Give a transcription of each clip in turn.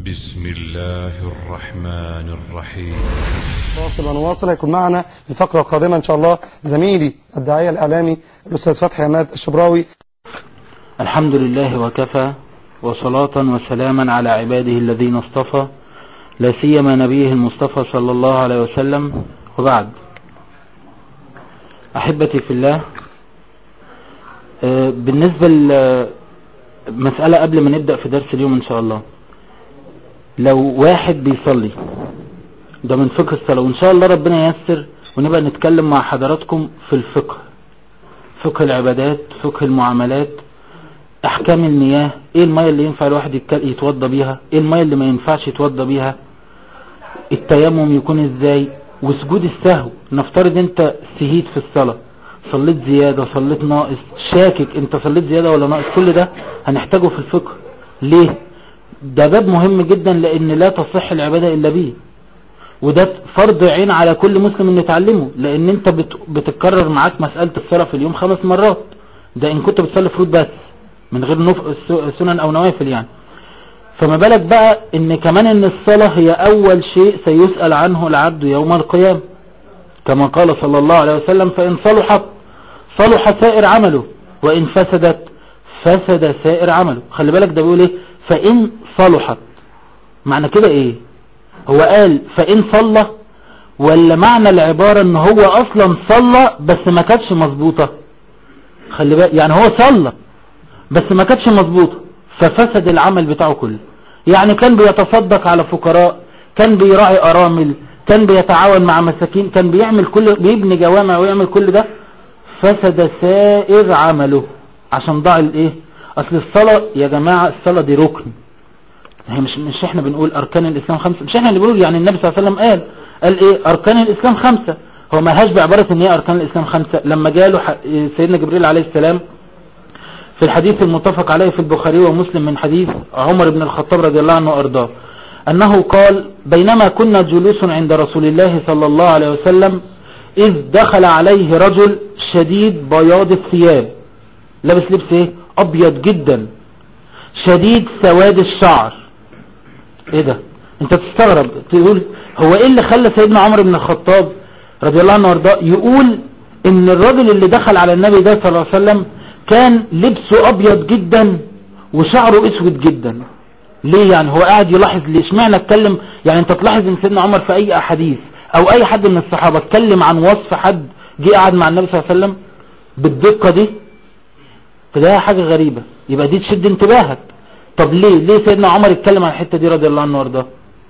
بسم الله الرحمن الرحيم واصل ونواصل هيكون معنا الفقرة القادمة إن شاء الله زميلي الداعية الإعلامي الأستاذ فتحي عماد الشبراوي الحمد لله وكفى وصلاة وسلاما على عباده الذين اصطفى لا سيما نبيه المصطفى صلى الله عليه وسلم وبعد أحبتي في الله آه، بالنسبة لمسألة قبل ما نبدأ في درس اليوم إن شاء الله لو واحد بيصلي ده من فقه الصلاة وإن شاء الله ربنا ييسر ونبقى نتكلم مع حضراتكم في الفقه فقه العبادات فقه المعاملات احكام المياه ايه المياه اللي ينفع الواحد يتك- يتوضى بيها ايه المياه اللي ما ينفعش يتوضى بيها التيمم يكون ازاي وسجود السهو نفترض انت سهيت في الصلاة صليت زيادة صليت ناقص شاكك انت صليت زيادة ولا ناقص كل ده هنحتاجه في الفقه ليه ده باب مهم جدا لان لا تصح العبادة الا به وده فرض عين على كل مسلم انه يتعلمه لان انت بت- بتتكرر معاك مسألة الصلاة في اليوم خمس مرات ده ان كنت بتصلي فروض بس من غير نف... س- سنن او نوافل يعني فما بالك بقى ان كمان ان الصلاة هي اول شيء سيسأل عنه العبد يوم القيامة كما قال صلى الله عليه وسلم فان صلحت صلح سائر عمله وان فسدت فسد سائر عمله خلي بالك ده بيقول ايه فان صلحت معنى كده ايه هو قال فان صلى ولا معنى العبارة ان هو اصلا صلى بس ما كانتش مظبوطة خلي بالك يعني هو صلى بس ما كانتش مظبوطة ففسد العمل بتاعه كله يعني كان بيتصدق على فقراء كان بيراعي ارامل كان بيتعاون مع مساكين كان بيعمل كل بيبني جوامع ويعمل كل ده فسد سائر عمله عشان ضاع الايه اصل الصلاة يا جماعة الصلاة دي ركن هي مش مش احنا بنقول اركان الاسلام خمسة مش احنا اللي بنقول يعني النبي صلى الله عليه وسلم قال قال ايه اركان الاسلام خمسة هو ما لهاش بعبارة ان هي اركان الاسلام خمسة لما جاله ح- سيدنا جبريل عليه السلام في الحديث المتفق عليه في البخاري ومسلم من حديث عمر بن الخطاب رضي الله عنه وارضاه انه قال بينما كنا جلوس عند رسول الله صلى الله عليه وسلم اذ دخل عليه رجل شديد بياض الثياب لابس لبس ايه ابيض جدا شديد سواد الشعر ايه ده انت تستغرب تقول هو ايه اللي خلى سيدنا عمر بن الخطاب رضي الله عنه وارضاه يقول ان الراجل اللي دخل على النبي ده صلى الله عليه وسلم كان لبسه ابيض جدا وشعره اسود جدا ليه يعني هو قاعد يلاحظ ليه اشمعنى اتكلم يعني انت تلاحظ ان سيدنا عمر في اي احاديث او اي حد من الصحابة اتكلم عن وصف حد جه قاعد مع النبي صلى الله عليه وسلم بالدقة دي فده حاجة غريبة يبقى دي تشد انتباهك طب ليه ليه سيدنا عمر اتكلم عن الحتة دي رضي الله عنه وارضاه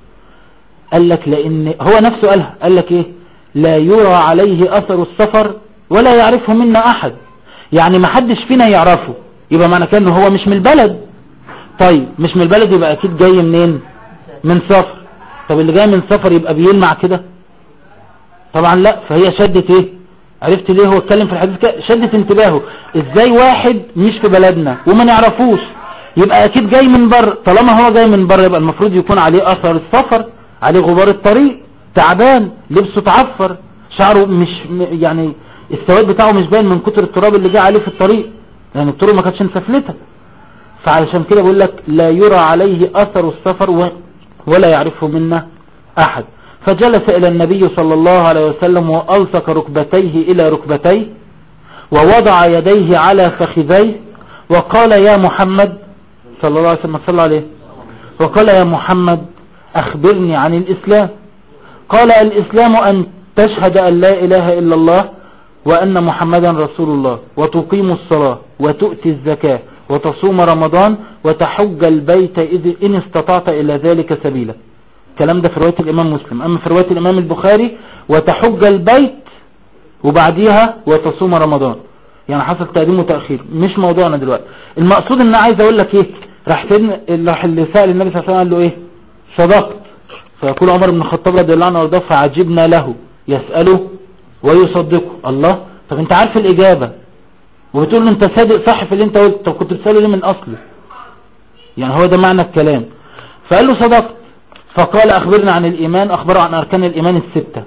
قال لك لان هو نفسه قالها قال لك ايه لا يرى عليه اثر السفر ولا يعرفه منا احد يعني ما حدش فينا يعرفه يبقى معنى كده ان هو مش من البلد طيب مش من البلد يبقى اكيد جاي منين من سفر طب اللي جاي من سفر يبقى بيلمع كده طبعا لا فهي شدت ايه عرفت ليه هو اتكلم في الحديث كده شدت انتباهه ازاي واحد مش في بلدنا وما نعرفوش يبقى اكيد جاي من بره طالما هو جاي من بره يبقى المفروض يكون عليه اثر السفر عليه غبار الطريق تعبان لبسه اتعفر شعره مش م- يعني السواد بتاعه مش باين من كتر التراب اللي جه عليه في الطريق لان الطرق ما كانتش مسفلته فعلشان كده بقول لك لا يرى عليه اثر السفر و- ولا يعرفه منا احد فجلس الى النبي صلى الله عليه وسلم والصق ركبتيه الى ركبتيه ووضع يديه على فخذيه وقال يا محمد صلى الله عليه وسلم صلى عليه وقال يا محمد اخبرني عن الاسلام قال الاسلام ان تشهد ان لا اله الا الله وان محمدا رسول الله وتقيم الصلاة وتؤتي الزكاة وتصوم رمضان وتحج البيت إذ إن استطعت إلى ذلك سبيلا الكلام ده في رواية الإمام مسلم أما في رواية الإمام البخاري وتحج البيت وبعديها وتصوم رمضان يعني حصل تقديم وتأخير مش موضوعنا دلوقتي المقصود ان انا عايز اقول لك ايه راح سيدنا راح اللي سأل النبي صلى الله عليه وسلم قال له ايه صدقت فيقول عمر بن الخطاب رضي الله عنه وارضاه فعجبنا له يسأله ويصدقه الله طب انت عارف الاجابة وبتقول له انت صادق صح في اللي انت قلت طب كنت بتسأله ليه من اصله يعني هو ده معنى الكلام فقال له صدقت فقال اخبرنا عن الايمان اخبره عن اركان الايمان الستة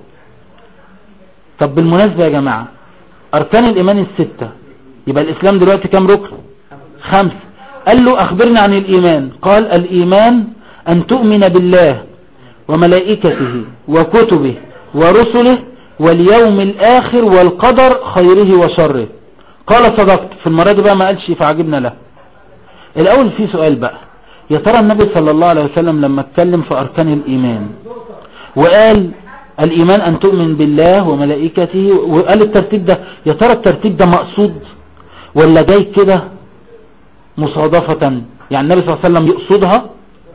طب بالمناسبة يا جماعة اركان الايمان الستة يبقى الاسلام دلوقتي كام ركن خمسة قال له اخبرنا عن الايمان قال الايمان أن تؤمن بالله وملائكته وكتبه ورسله واليوم الآخر والقدر خيره وشره قال صدقت في المرة دي بقى ما قالش فعجبنا له الأول في سؤال بقى يا ترى النبي صلى الله عليه وسلم لما اتكلم في أركان الإيمان وقال الإيمان أن تؤمن بالله وملائكته وقال الترتيب ده يا ترى الترتيب ده مقصود ولا جاي كده مصادفة يعني النبي صلى الله عليه وسلم يقصدها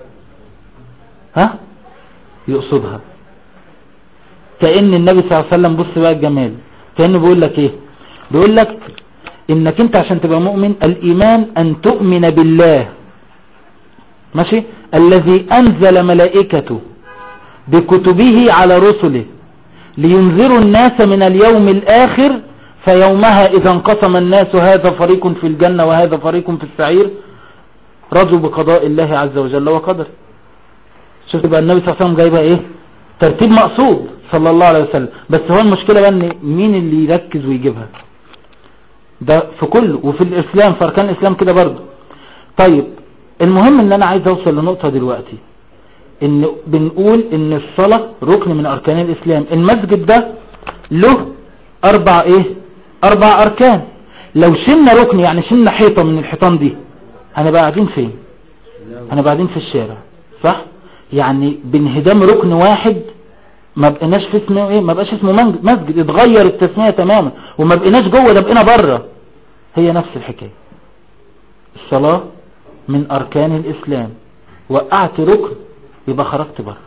ها يقصدها كأن النبي صلى الله عليه وسلم بص بقى الجمال كأنه بيقول لك ايه بيقول لك انك انت عشان تبقى مؤمن الايمان ان تؤمن بالله ماشي الذي انزل ملائكته بكتبه على رسله لينذروا الناس من اليوم الاخر فيومها اذا انقسم الناس هذا فريق في الجنة وهذا فريق في السعير رضوا بقضاء الله عز وجل وقدر شفت بقى النبي صلى الله عليه وسلم جايبها ايه ترتيب مقصود صلى الله عليه وسلم بس هو المشكلة بقى ان مين اللي يركز ويجيبها ده في كله وفي الاسلام في اركان الاسلام كده برضه طيب المهم ان انا عايز اوصل لنقطة دلوقتي ان بنقول ان الصلاة ركن من اركان الاسلام المسجد ده له اربع ايه اربع اركان لو شلنا ركن يعني شلنا حيطة من الحيطان دي هنبقى قاعدين فين هنبقى قاعدين في الشارع صح يعني بانهدام ركن واحد ما بقيناش في اسمه ايه ما بقاش اسمه منج- مسجد اتغير التسمية تماما وما بقيناش جوه ده بقينا بره هي نفس الحكاية الصلاة من اركان الاسلام وقعت ركن يبقى خرجت بره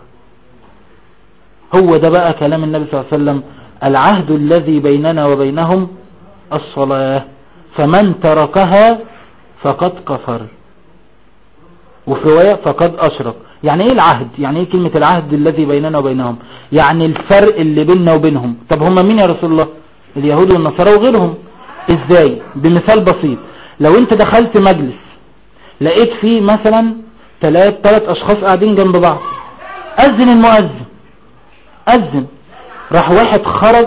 هو ده بقى كلام النبي صلى الله عليه وسلم العهد الذي بيننا وبينهم الصلاة فمن تركها فقد كفر وفي رواية فقد أشرك يعني ايه العهد يعني ايه كلمة العهد الذي بيننا وبينهم يعني الفرق اللي بيننا وبينهم طب هم مين يا رسول الله اليهود والنصارى وغيرهم ازاي بمثال بسيط لو انت دخلت مجلس لقيت فيه مثلا ثلاث ثلاث اشخاص قاعدين جنب بعض اذن المؤذن اذن راح واحد خرج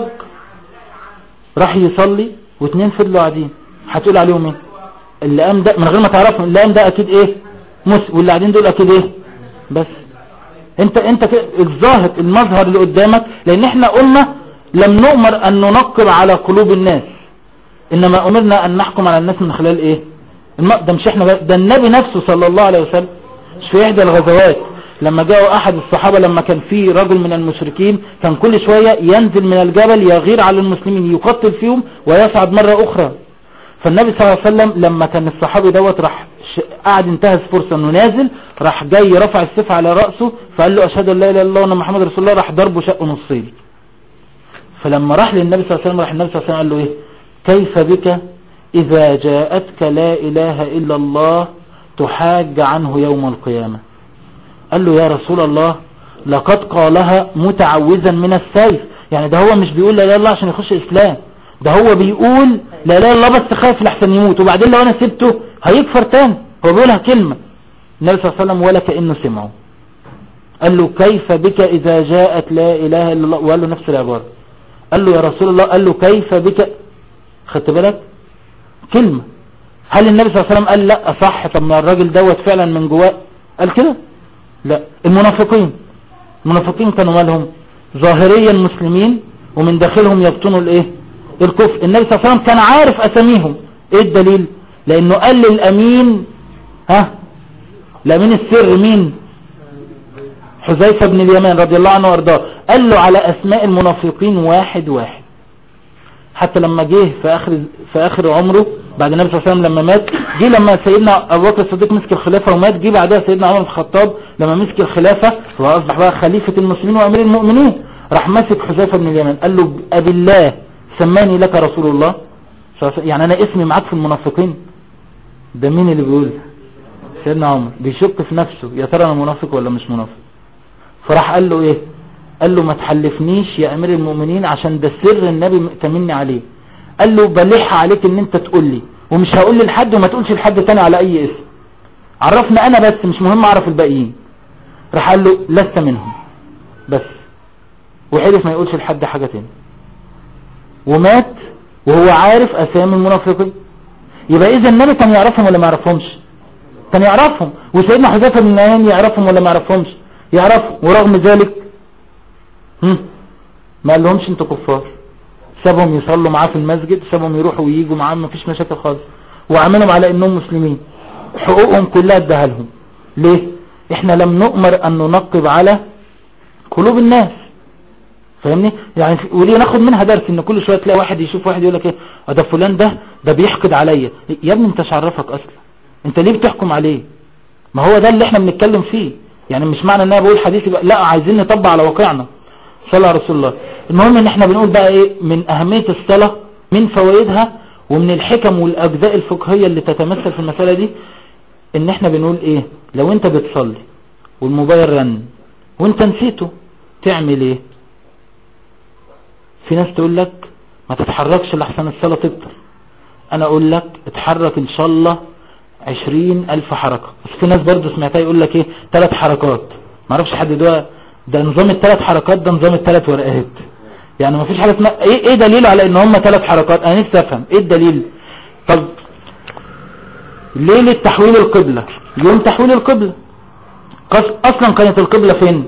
راح يصلي واثنين فضلوا قاعدين هتقول عليهم ايه اللي قام ده من غير ما تعرفهم اللي قام ده اكيد ايه مس واللي قاعدين دول اكيد ايه بس انت انت كده الظاهر المظهر اللي قدامك لان احنا قلنا لم نؤمر ان ننقب على قلوب الناس انما امرنا ان نحكم على الناس من خلال ايه الم... ده مش احنا بقى. ده النبي نفسه صلى الله عليه وسلم مش في احدى الغزوات لما جاءوا احد الصحابة لما كان في رجل من المشركين كان كل شوية ينزل من الجبل يغير على المسلمين يقتل فيهم ويصعد مرة اخرى فالنبي صلى الله عليه وسلم لما كان الصحابي دوت راح ش... قعد انتهز فرصة انه نازل راح جاي رفع السيف على رأسه فقال له اشهد ان لا اله الا الله وان محمد رسول الله راح ضربه شق نصين فلما راح للنبي صلى الله عليه وسلم راح النبي صلى الله عليه وسلم قال له ايه كيف بك اذا جاءتك لا اله الا الله تحاج عنه يوم القيامة قال له يا رسول الله لقد قالها متعوذا من السيف يعني ده هو مش بيقول لا اله الا الله عشان يخش اسلام ده هو بيقول لا اله الا الله بس خايف لحسن يموت وبعدين لو انا سبته هيكفر تاني هو بيقولها كلمة النبي صلى الله عليه وسلم ولا كأنه سمعه قال له كيف بك اذا جاءت لا اله الا الله وقال له نفس العبارة قال له يا رسول الله قال له كيف بك خدت بالك كلمة هل النبي صلى الله عليه وسلم قال لا صح طب ما الراجل دوت فعلا من جواه قال كده لا المنافقين المنافقين كانوا مالهم ظاهريا مسلمين ومن داخلهم يبطنوا الايه الكفر النبي صلى الله عليه وسلم كان عارف اساميهم ايه الدليل لانه قال للامين ها الامين السر مين حذيفة بن اليمان رضي الله عنه وارضاه قال له على اسماء المنافقين واحد واحد حتى لما جه في اخر في اخر عمره بعد النبي صلى الله عليه وسلم لما مات جه لما سيدنا ابو بكر الصديق مسك الخلافه ومات جه بعدها سيدنا عمر بن الخطاب لما مسك الخلافه واصبح بقى خليفه المسلمين وامير المؤمنين راح ماسك حذيفه بن اليمان قال له ابي الله سماني لك رسول الله يعني انا اسمي معاك في المنافقين ده مين اللي بيقول سيدنا عمر بيشك في نفسه يا ترى انا منافق ولا مش منافق فراح قال له ايه قال له ما تحلفنيش يا امير المؤمنين عشان ده سر النبي مأتمني عليه قال له بلح عليك ان انت تقول لي ومش هقول لحد وما تقولش لحد تاني على اي اسم عرفنا انا بس مش مهم اعرف الباقيين راح قال له لست منهم بس وحلف ما يقولش لحد حاجة تاني ومات وهو عارف اسامي المنافقين يبقى اذا النبي كان يعرفهم ولا ما يعرفهمش كان يعرفهم وسيدنا حذيفه بن اليمان يعرفهم ولا ما يعرفهمش يعرفهم ورغم ذلك هم ما قال لهمش انتوا كفار سابهم يصلوا معاه في المسجد سابهم يروحوا وييجوا معاه ما فيش مشاكل خالص وعملهم على انهم مسلمين حقوقهم كلها اداها لهم ليه احنا لم نؤمر ان ننقب على قلوب الناس فاهمني يعني في- وليه ناخد منها درس ان كل شويه تلاقي واحد يشوف واحد يقول لك ايه آه ده فلان ده ده بيحقد عليا يا ابني انت عرفك اصلا انت ليه بتحكم عليه ما هو ده اللي احنا بنتكلم فيه يعني مش معنى ان انا بقول حديث يبقى لا عايزين نطبق على واقعنا صلى على رسول الله المهم ان احنا بنقول بقى ايه من اهمية الصلاة من فوائدها ومن الحكم والاجزاء الفقهية اللي تتمثل في المسألة دي ان احنا بنقول ايه لو انت بتصلي والموبايل رن وانت نسيته تعمل ايه في ناس تقول لك ما تتحركش لحسن الصلاة تبطل انا اقول لك اتحرك ان شاء الله عشرين الف حركة بس في ناس برضو سمعتها يقول لك ايه ثلاث حركات معرفش حد ده ده نظام الثلاث حركات ده نظام الثلاث ورقات يعني ما فيش حاجة اسمها ايه ايه دليل على ان هم ثلاث حركات انا نفسي افهم ايه الدليل طب ليلة تحويل القبلة يوم تحويل القبلة قص- اصلا كانت القبلة فين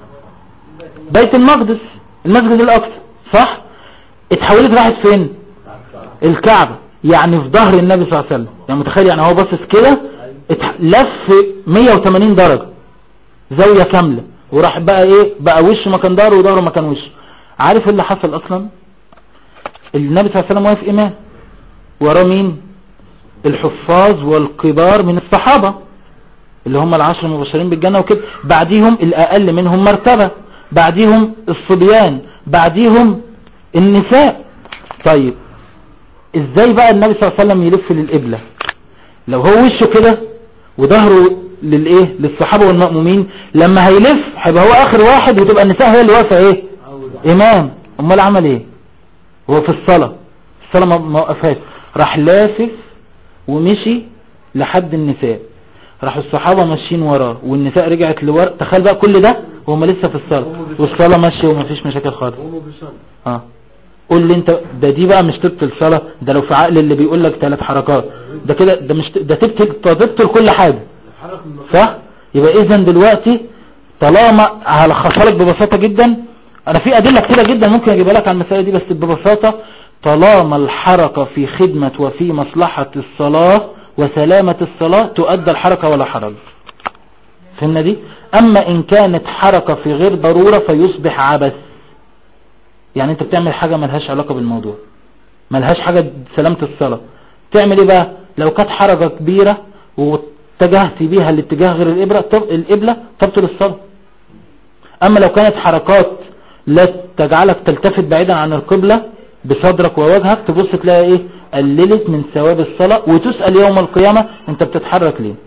بيت المقدس المسجد الاقصى صح اتحولت راحت فين الكعبة يعني في ظهر النبي صلى الله عليه وسلم يعني متخيل يعني هو باصص كده اتح- لف 180 درجة زاوية كاملة وراح بقى ايه بقى وشه مكان ظهره وظهره مكان وشه عارف ايه اللي حصل اصلا النبي صلى الله عليه وسلم واقف امام وراه مين الحفاظ والكبار من الصحابة اللي هم العشر المبشرين بالجنة وكده بعديهم الأقل منهم مرتبة بعديهم الصبيان بعديهم النساء طيب ازاي بقى النبي صلى الله عليه وسلم يلف للقبلة لو هو وشه كده وظهره للايه للصحابة والمأمومين لما هيلف هيبقى هو اخر واحد وتبقى النساء هي اللي واقفه ايه امام امال عمل ايه هو في الصلاة الصلاة ما ما وقفهاش راح لافف ومشي لحد النساء راحوا الصحابة ماشيين وراه والنساء رجعت لورا تخيل بقى كل ده وهم لسه في الصلاة والصلاة ماشية وما فيش مشاكل خالص اه قول لي انت ده دي بقى مش تبطل صلاة ده لو في عقل اللي بيقول لك ثلاث حركات ده كده ده مش ده تبطل تبطل كل حاجة صح يبقى اذا دلوقتي طالما هلخصها لك ببساطة جدا انا في ادلة كتيرة جدا ممكن اجيبها لك على المسألة دي بس ببساطة طالما الحركة في خدمة وفي مصلحة الصلاة وسلامة الصلاة تؤدى الحركة ولا حرج فهمنا دي اما ان كانت حركة في غير ضرورة فيصبح عبث يعني انت بتعمل حاجة ملهاش علاقة بالموضوع ملهاش حاجة سلامة الصلاة تعمل ايه بقى لو كانت حركة كبيرة واتجهت بيها الاتجاه غير الإبرة طب القبلة تبطل الصلاة اما لو كانت حركات لا تجعلك تلتفت بعيدا عن القبلة بصدرك ووجهك تبص تلاقي ايه قللت من ثواب الصلاة وتسأل يوم القيامة انت بتتحرك ليه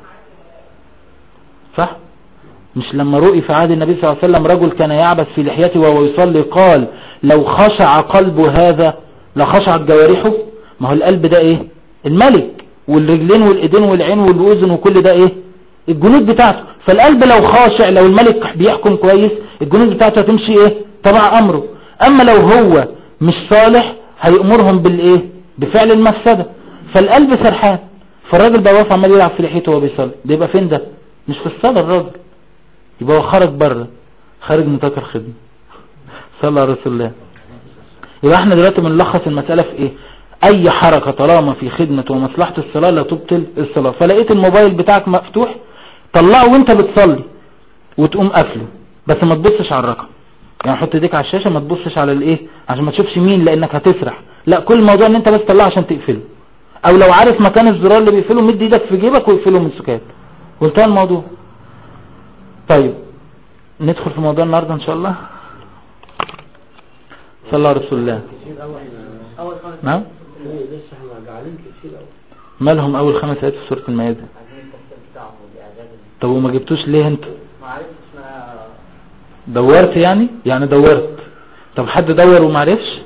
صح مش لما رؤي في عهد النبي صلى الله عليه وسلم رجل كان يعبث في لحيته وهو يصلي قال لو خشع قلب هذا لخشعت جوارحه ما هو القلب ده ايه الملك والرجلين والايدين والعين والاذن وكل ده ايه الجنود بتاعته فالقلب لو خاشع لو الملك بيحكم كويس الجنود بتاعته هتمشي ايه تبع امره اما لو هو مش صالح هيأمرهم بالايه بفعل المفسدة فالقلب سرحان فالراجل بقى واقف عمال يلعب في لحيته وهو بيصلي ده يبقى فين ده مش في الصلاة الراجل يبقى هو خرج بره خارج نطاق الخدمة صلى على رسول الله يبقى احنا دلوقتي بنلخص المسألة في ايه اي حركة طالما في خدمة ومصلحة الصلاة لا تبطل الصلاة فلقيت الموبايل بتاعك مفتوح طلعه وانت بتصلي وتقوم قافله بس ما تبصش على الرقم يعني حط ايديك على الشاشة ما تبصش على الايه عشان ما تشوفش مين لانك هتسرح لا كل الموضوع ان انت بس طلعه عشان تقفله او لو عارف مكان الزرار اللي بيقفله مد ايدك في جيبك واقفله من سكات وانتهى الموضوع طيب ندخل في موضوع النهاردة ان شاء الله صلى الله على رسول الله نعم مالهم اول خمس ايات في سورة المائدة طب وما جبتوش ليه انت دورت يعني يعني دورت طب حد دور وما عرفش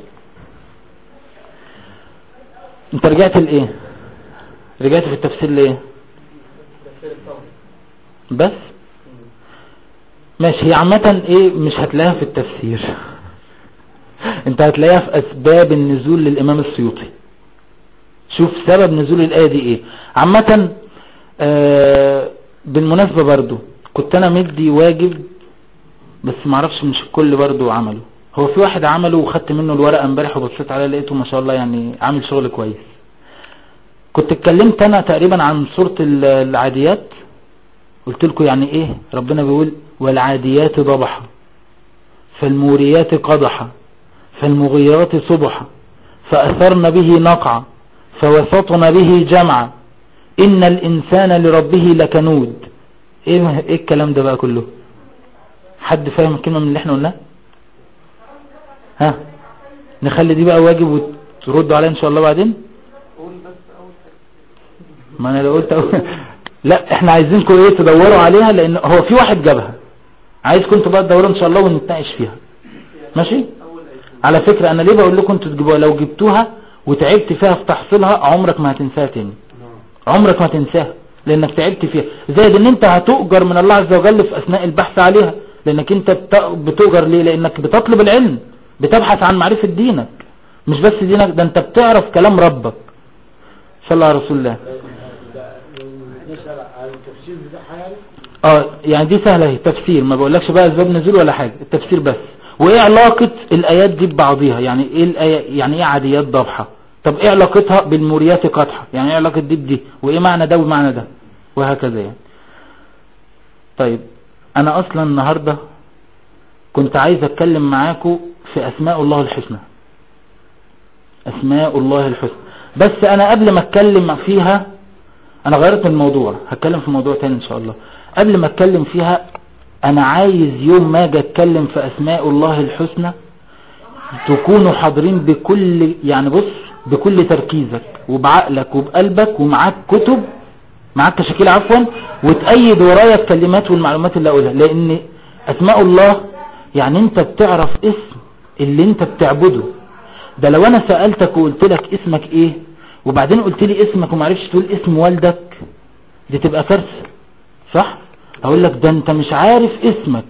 انت رجعت لايه رجعت في التفسير لايه بس ماشي هي عامة ايه مش هتلاقيها في التفسير انت هتلاقيها في اسباب النزول للامام السيوطي شوف سبب نزول الايه دي ايه عامة آه بالمناسبة برضو كنت انا مدي واجب بس معرفش مش الكل برضو عمله هو في واحد عمله وخدت منه الورقة امبارح وبصيت عليه لقيته ما شاء الله يعني عامل شغل كويس كنت اتكلمت انا تقريبا عن سورة ال- العاديات قلت لكم يعني ايه ربنا بيقول والعاديات ضبحا فالموريات قدحا فالمغيرات صبحا فأثرن به نقعا فوسطن به جمعا إن الإنسان لربه لكنود إيه, إيه الكلام ده بقى كله حد فاهم الكلمة من اللي احنا قلناه ها نخلي دي بقى واجب وتردوا عليها ان شاء الله بعدين ما انا لو قلت أول... لا احنا عايزينكم ايه تدوروا عليها لان هو في واحد جابها عايزكم انتوا بقى تدوروا ان شاء الله ونتناقش فيها ماشي على فكرة انا ليه بقول لكم انتوا تجيبوها لو جبتوها وتعبت فيها في تحصيلها عمرك ما هتنساها تاني عمرك ما تنساها لانك تعبت فيها زائد ان انت هتؤجر من الله عز وجل في اثناء البحث عليها لانك انت بت- بتؤجر ليه لانك بتطلب العلم بتبحث عن معرفة دينك مش بس دينك ده انت بتعرف كلام ربك صلى الله على رسول الله نسأل عن التفسير بتاعها يعني اه يعني دي سهلة اهي تفسير ما بقولكش بقى اسباب نزول ولا حاجة التفسير بس وايه علاقة الايات دي ببعضيها يعني ايه الآية يعني ايه عاديات ضبحة طب ايه علاقتها بالموريات قطحة يعني ايه علاقة دي بدي وايه معنى ده ومعنى ده وهكذا يعني طيب انا اصلا النهاردة كنت عايز اتكلم معاكم في اسماء الله الحسنى اسماء الله الحسنى بس انا قبل ما اتكلم فيها انا غيرت من الموضوع هتكلم في موضوع تاني ان شاء الله قبل ما اتكلم فيها انا عايز يوم ما اجي اتكلم في اسماء الله الحسنى تكونوا حاضرين بكل يعني بص بكل تركيزك وبعقلك وبقلبك ومعاك كتب معاك كشكيل عفوا وتأيد ورايا الكلمات والمعلومات اللي اقولها لان اسماء الله يعني انت بتعرف اسم اللي انت بتعبده ده لو انا سألتك وقلت لك اسمك ايه وبعدين قلت لي اسمك ومعرفش تقول اسم والدك دي تبقى كارثة صح اقول لك ده انت مش عارف اسمك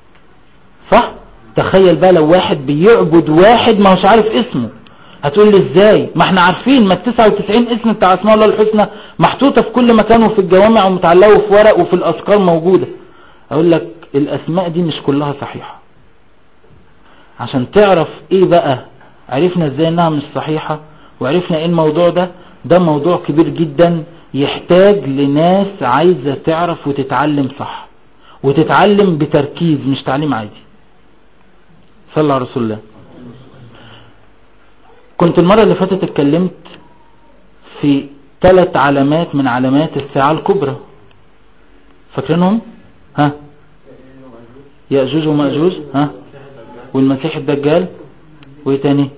صح تخيل بقى لو واحد بيعبد واحد ما هوش عارف اسمه هتقول لي ازاي ما احنا عارفين ما ال 99 اسم بتاع اسماء الله الحسنى محطوطة في كل مكان وفي الجوامع ومتعلقة وفي ورق وفي الاذكار موجودة اقول لك الاسماء دي مش كلها صحيحة عشان تعرف ايه بقى عرفنا ازاي انها مش صحيحة وعرفنا ايه الموضوع ده ده موضوع كبير جدا يحتاج لناس عايزة تعرف وتتعلم صح وتتعلم بتركيز مش تعليم عادي صلى على رسول الله كنت المرة اللي فاتت اتكلمت في ثلاث علامات من علامات الساعة الكبرى فاكرينهم ها يأجوج ومأجوج ها والمسيح الدجال وايه تاني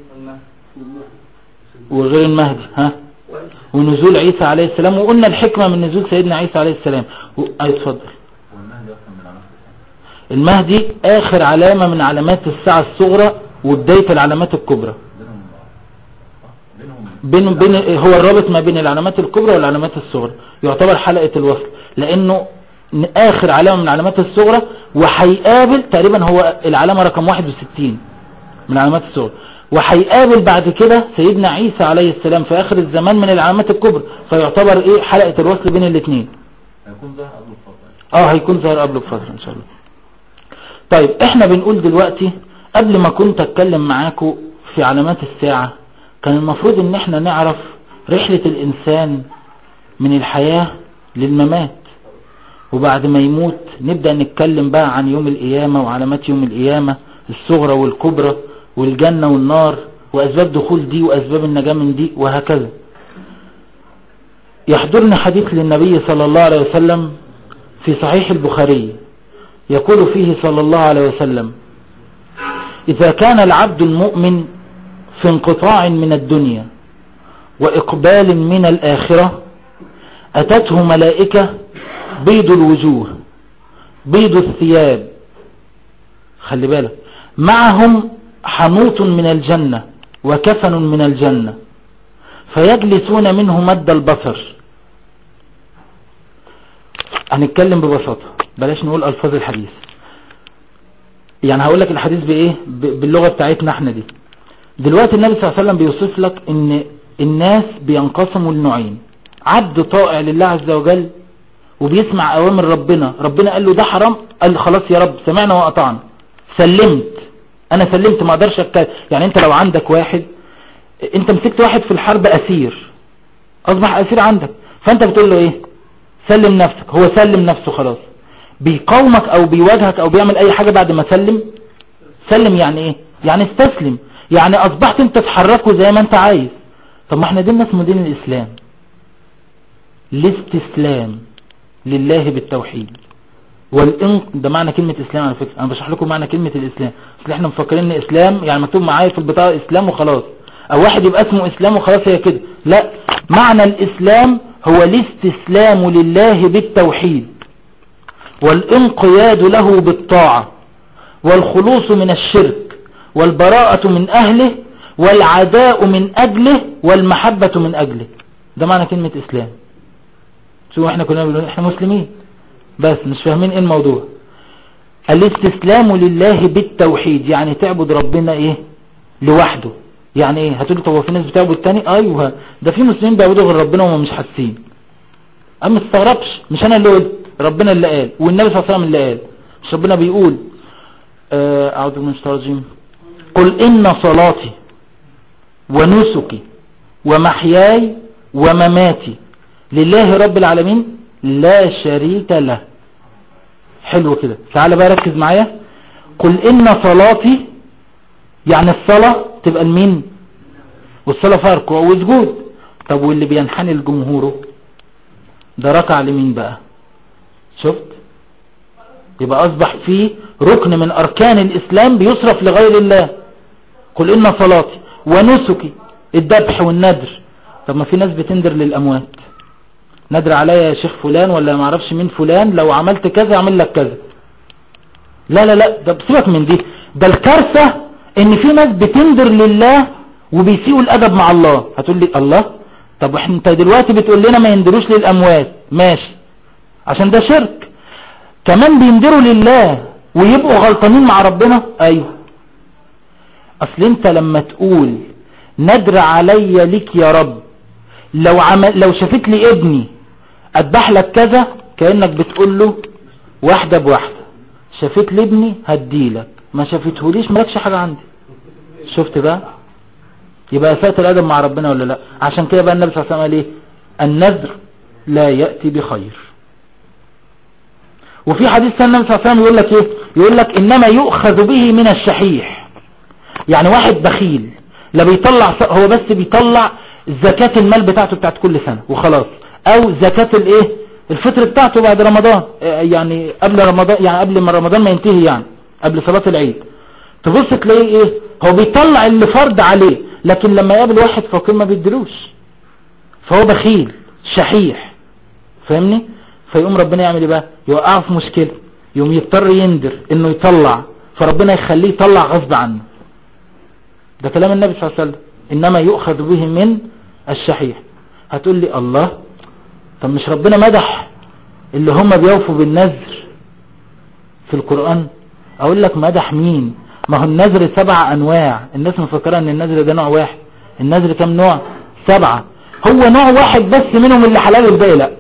وغير المهدي ها ونزول عيسى عليه السلام وقلنا الحكمة من نزول سيدنا عيسى عليه السلام و... اي اتفضل المهدي اخر علامة من علامات الساعة الصغرى وبداية العلامات الكبرى بين بين هو الرابط ما بين العلامات الكبرى والعلامات الصغرى يعتبر حلقة الوصل لانه اخر علامة من العلامات الصغرى وهيقابل تقريبا هو العلامة رقم 61 من العلامات الصغرى وهيقابل بعد كده سيدنا عيسى عليه السلام في اخر الزمان من العلامات الكبرى فيعتبر ايه حلقة الوصل بين الاثنين هيكون ظهر قبل الفترة اه هيكون ظهر قبله بفترة ان شاء الله طيب احنا بنقول دلوقتي قبل ما كنت اتكلم معاكم في علامات الساعة كان المفروض ان احنا نعرف رحلة الانسان من الحياة للممات وبعد ما يموت نبدأ نتكلم بقى عن يوم القيامة وعلامات يوم القيامة الصغرى والكبرى والجنة والنار وأسباب دخول دي وأسباب النجاة من دي وهكذا يحضرني حديث للنبي صلى الله عليه وسلم في صحيح البخاري يقول فيه صلى الله عليه وسلم إذا كان العبد المؤمن في انقطاع من الدنيا وإقبال من الآخرة أتته ملائكة بيض الوجوه بيض الثياب خلي بالك معهم حنوط من الجنة وكفن من الجنة فيجلسون منه مد البصر هنتكلم ببساطة بلاش نقول ألفاظ الحديث يعني هقول لك الحديث بإيه ب- باللغة بتاعتنا احنا دي دلوقتي النبي صلى الله عليه وسلم بيوصف لك ان الناس بينقسموا لنوعين عبد طائع لله عز وجل وبيسمع اوامر ربنا ربنا قال له ده حرام قال خلاص يا رب سمعنا وقطعنا سلمت انا سلمت ما اقدرش اتكلم يعني انت لو عندك واحد انت مسكت واحد في الحرب اسير اصبح اسير عندك فانت بتقول له ايه سلم نفسك هو سلم نفسه خلاص بيقاومك او بيواجهك او بيعمل اي حاجة بعد ما سلم سلم يعني ايه يعني استسلم يعني اصبحت انت تحركه زي ما انت عايز طب ما احنا ديننا اسمه دين الاسلام الاستسلام لله بالتوحيد والإن ده معنى كلمة إسلام على فكرة أنا بشرح لكم معنى كلمة الإسلام أصل إحنا مفكرين إن إسلام يعني مكتوب معايا في البطاقة إسلام وخلاص أو واحد يبقى اسمه إسلام وخلاص هي كده لا معنى الإسلام هو الاستسلام لله بالتوحيد والانقياد له بالطاعة والخلوص من الشرك والبراءة من أهله والعداء من أجله والمحبة من أجله ده معنى كلمة إسلام شو احنا كنا بنقول احنا مسلمين بس مش فاهمين ايه الموضوع الاستسلام لله بالتوحيد يعني تعبد ربنا ايه لوحده يعني ايه هتقول طب هو في ناس بتعبد تاني ايوه ده في مسلمين بيعبدوا غير ربنا وهم مش حاسين اما استغربش مش انا اللي قلت ربنا اللي قال والنبي صلى الله عليه وسلم اللي قال مش ربنا بيقول آه، اعوذ بالله من الشيطان الرجيم قل ان صلاتي ونسكي ومحياي ومماتي لله رب العالمين لا شريك له حلو كده تعال بقى ركز معايا قل ان صلاتي يعني الصلاة تبقى لمين والصلاة فيها ركوع وسجود طب واللي بينحني لجمهوره ده ركع لمين بقى شفت يبقى اصبح فيه ركن من اركان الاسلام بيصرف لغير الله قل ان صلاتي ونسكي الذبح والندر طب ما في ناس بتندر للاموات ندر عليا يا شيخ فلان ولا ما اعرفش مين فلان لو عملت كذا اعمل لك كذا لا لا لا ده سيبك من دي ده الكارثة ان في ناس بتندر لله وبيسيئوا الادب مع الله هتقول لي الله طب احنا انت دلوقتي بتقول لنا ما يندروش للاموات ماشي عشان ده شرك كمان بيندروا لله ويبقوا غلطانين مع ربنا ايوه اصل انت لما تقول ندر عليا ليك يا رب لو عمل لو شافت لي ابني اذبح لك كذا كانك بتقول له واحده بواحده شافت لي ابني هديلك ما شافتهوليش مالكش حاجه عندي شفت بقى يبقى اساءة الادب مع ربنا ولا لا عشان كده بقى النبي صلى الله عليه وسلم قال ايه النذر لا ياتي بخير وفي حديث ثاني النبي صلى الله عليه وسلم يقول لك ايه يقول لك انما يؤخذ به من الشحيح يعني واحد بخيل لا بيطلع هو بس بيطلع زكاة المال بتاعته بتاعت كل سنة وخلاص او زكاة الايه الفطر بتاعته بعد رمضان يعني قبل رمضان يعني قبل ما رمضان ما ينتهي يعني قبل صلاة العيد تبص تلاقيه ايه هو بيطلع اللي فرض عليه لكن لما يقابل واحد فقير ما بيدلوش فهو بخيل شحيح فاهمني فيقوم ربنا يعمل ايه بقى يوقعه في مشكلة يقوم يضطر يندر انه يطلع فربنا يخليه يطلع غصب عنه ده كلام النبي صلى الله عليه وسلم انما يؤخذ به من الشحيح هتقول لي الله طب مش ربنا مدح اللي هم بيوفوا بالنذر في القرآن اقول لك مدح مين ما هو النذر سبع انواع الناس مفكرة ان النذر ده نوع واحد النذر كم نوع سبعة هو نوع واحد بس منهم اللي حلال والباقي لا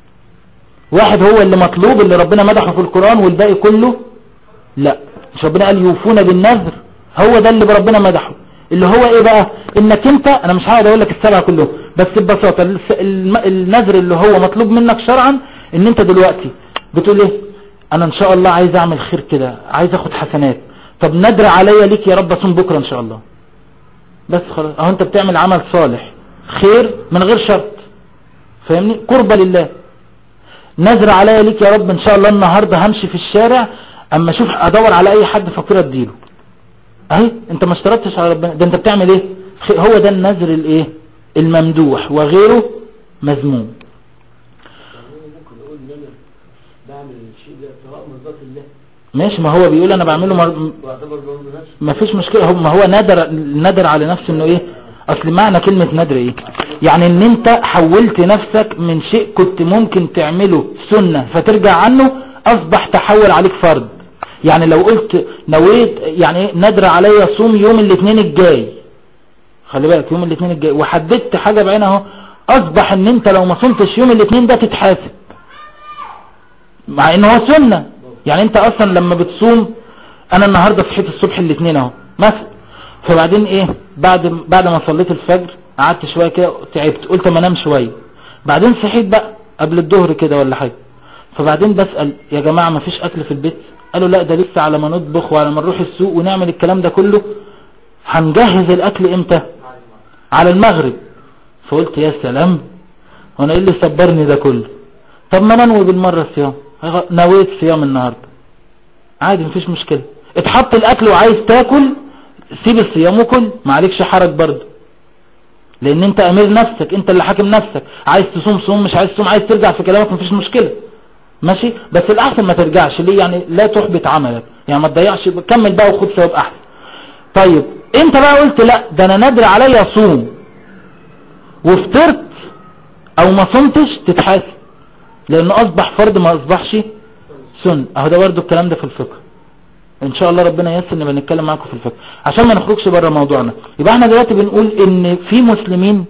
واحد هو اللي مطلوب اللي ربنا مدحه في القرآن والباقي كله لا مش ربنا قال يوفون بالنذر هو ده اللي ربنا مدحه اللي هو ايه بقى انك انت انا مش هقعد اقول لك السبعه كلهم بس ببساطه النذر اللي هو مطلوب منك شرعا ان انت دلوقتي بتقول ايه انا ان شاء الله عايز اعمل خير كده عايز اخد حسنات طب ندر عليا ليك يا رب اصوم بكره ان شاء الله بس خلاص اهو انت بتعمل عمل صالح خير من غير شرط فاهمني قربة لله نذر عليا ليك يا رب ان شاء الله النهارده همشي في الشارع اما اشوف ادور على اي حد فقير اديله اهي انت ما اشترطتش على ربنا ده انت بتعمل ايه هو ده النذر الايه الممدوح وغيره مذموم ممكن نقول ان انا بعمل الشيء ده ابتغاء مرضات الله ماشي ما هو بيقول انا بعمله مر... واعتبر برضه نفسي ما فيش مشكلة هو ما هو ندر ندر على نفسه انه ايه اصل معنى كلمة ندر ايه يعني ان انت حولت نفسك من شيء كنت ممكن تعمله سنة فترجع عنه اصبح تحول عليك فرض يعني لو قلت نويت يعني ايه ندر عليا صوم يوم الاثنين الجاي خلي بالك يوم الاثنين الجاي وحددت حاجة بعينها اهو اصبح ان انت لو ما صمتش يوم الاثنين ده تتحاسب مع ان هو سنة يعني انت اصلا لما بتصوم انا النهاردة صحيت الصبح الاثنين اهو مثلا فبعدين ايه بعد بعد ما صليت الفجر قعدت شوية كده تعبت قلت ما انام شوية بعدين صحيت بقى قبل الظهر كده ولا حاجة فبعدين بسأل يا جماعة ما فيش اكل في البيت قالوا لا ده لسه على ما نطبخ وعلى ما نروح السوق ونعمل الكلام ده كله هنجهز الاكل امتى على المغرب فقلت يا سلام وانا ايه اللي صبرني ده كله طب ما ننوي بالمرة الصيام هغ- نويت صيام النهاردة عادي مفيش مشكلة اتحط الاكل وعايز تاكل سيب الصيام وكل ما عليكش حرج برضه لان انت امير نفسك انت اللي حاكم نفسك عايز تصوم صوم مش عايز تصوم عايز ترجع في كلامك مفيش مشكلة ماشي بس الاحسن ما ترجعش ليه يعني لا تحبط عملك يعني ما تضيعش كمل بقى وخد ثواب احسن طيب انت بقى قلت لا ده انا نادر عليا اصوم وفطرت او ما صمتش تتحاسب لانه اصبح فرض ما اصبحش سن اهو ده برضه الكلام ده في الفقه ان شاء الله ربنا ييسر نبقى نتكلم معاكم في الفقه عشان ما نخرجش بره موضوعنا يبقى احنا دلوقتي بنقول ان في مسلمين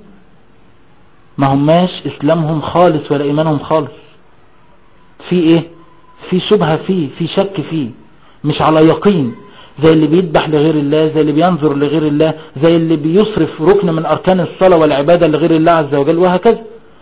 ما هماش اسلامهم خالص ولا ايمانهم خالص في ايه في شبهة فيه في شك فيه مش على يقين زي اللي بيذبح لغير الله زي اللي بينظر لغير الله زي اللي بيصرف ركن من اركان الصلاة والعبادة لغير الله عز وجل وهكذا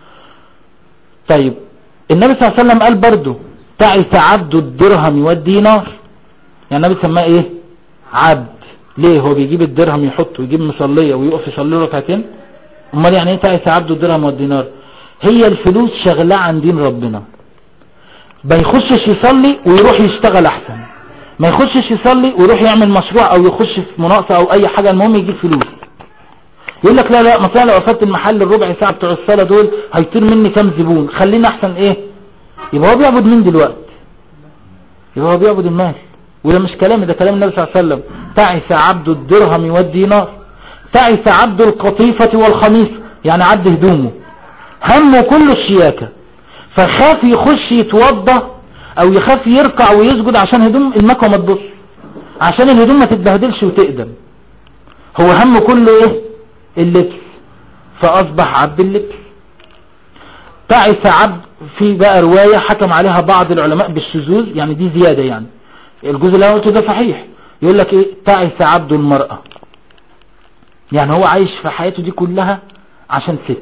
طيب النبي صلى الله عليه وسلم قال برضو تعس عبد الدرهم والدينار يعني النبي سماه ايه عبد ليه هو بيجيب الدرهم يحطه ويجيب مصلية ويقف يصلي له ركعتين امال يعني ايه تعس عبد الدرهم والدينار هي الفلوس شغلاه عن دين ربنا ما يخشش يصلي ويروح يشتغل احسن ما يخشش يصلي ويروح يعمل مشروع او يخش في مناقصة او اي حاجة المهم يجيب فلوس يقول لك لا لا مثلا لو قفلت المحل الربع ساعة بتوع الصلاة دول هيطير مني كام زبون خلينا احسن ايه يبقى هو بيعبد مين دلوقتي يبقى هو بيعبد المال وده مش كلامي ده كلام النبي صلى الله عليه وسلم تعس عبد الدرهم والدينار تعس عبد القطيفة والخميصة يعني عبد هدومه همه كله الشياكة فخاف يخش يتوضى او يخاف يركع ويسجد عشان هدوم المكوى ما تبص عشان الهدوم ما تتبهدلش وتقدم هو همه كله ايه اللبس فاصبح عبد اللبس تعس عبد في بقى رواية حكم عليها بعض العلماء بالشذوذ يعني دي زيادة يعني الجزء اللي انا قلته ده صحيح يقول لك ايه تعس عبد المرأة يعني هو عايش في حياته دي كلها عشان ست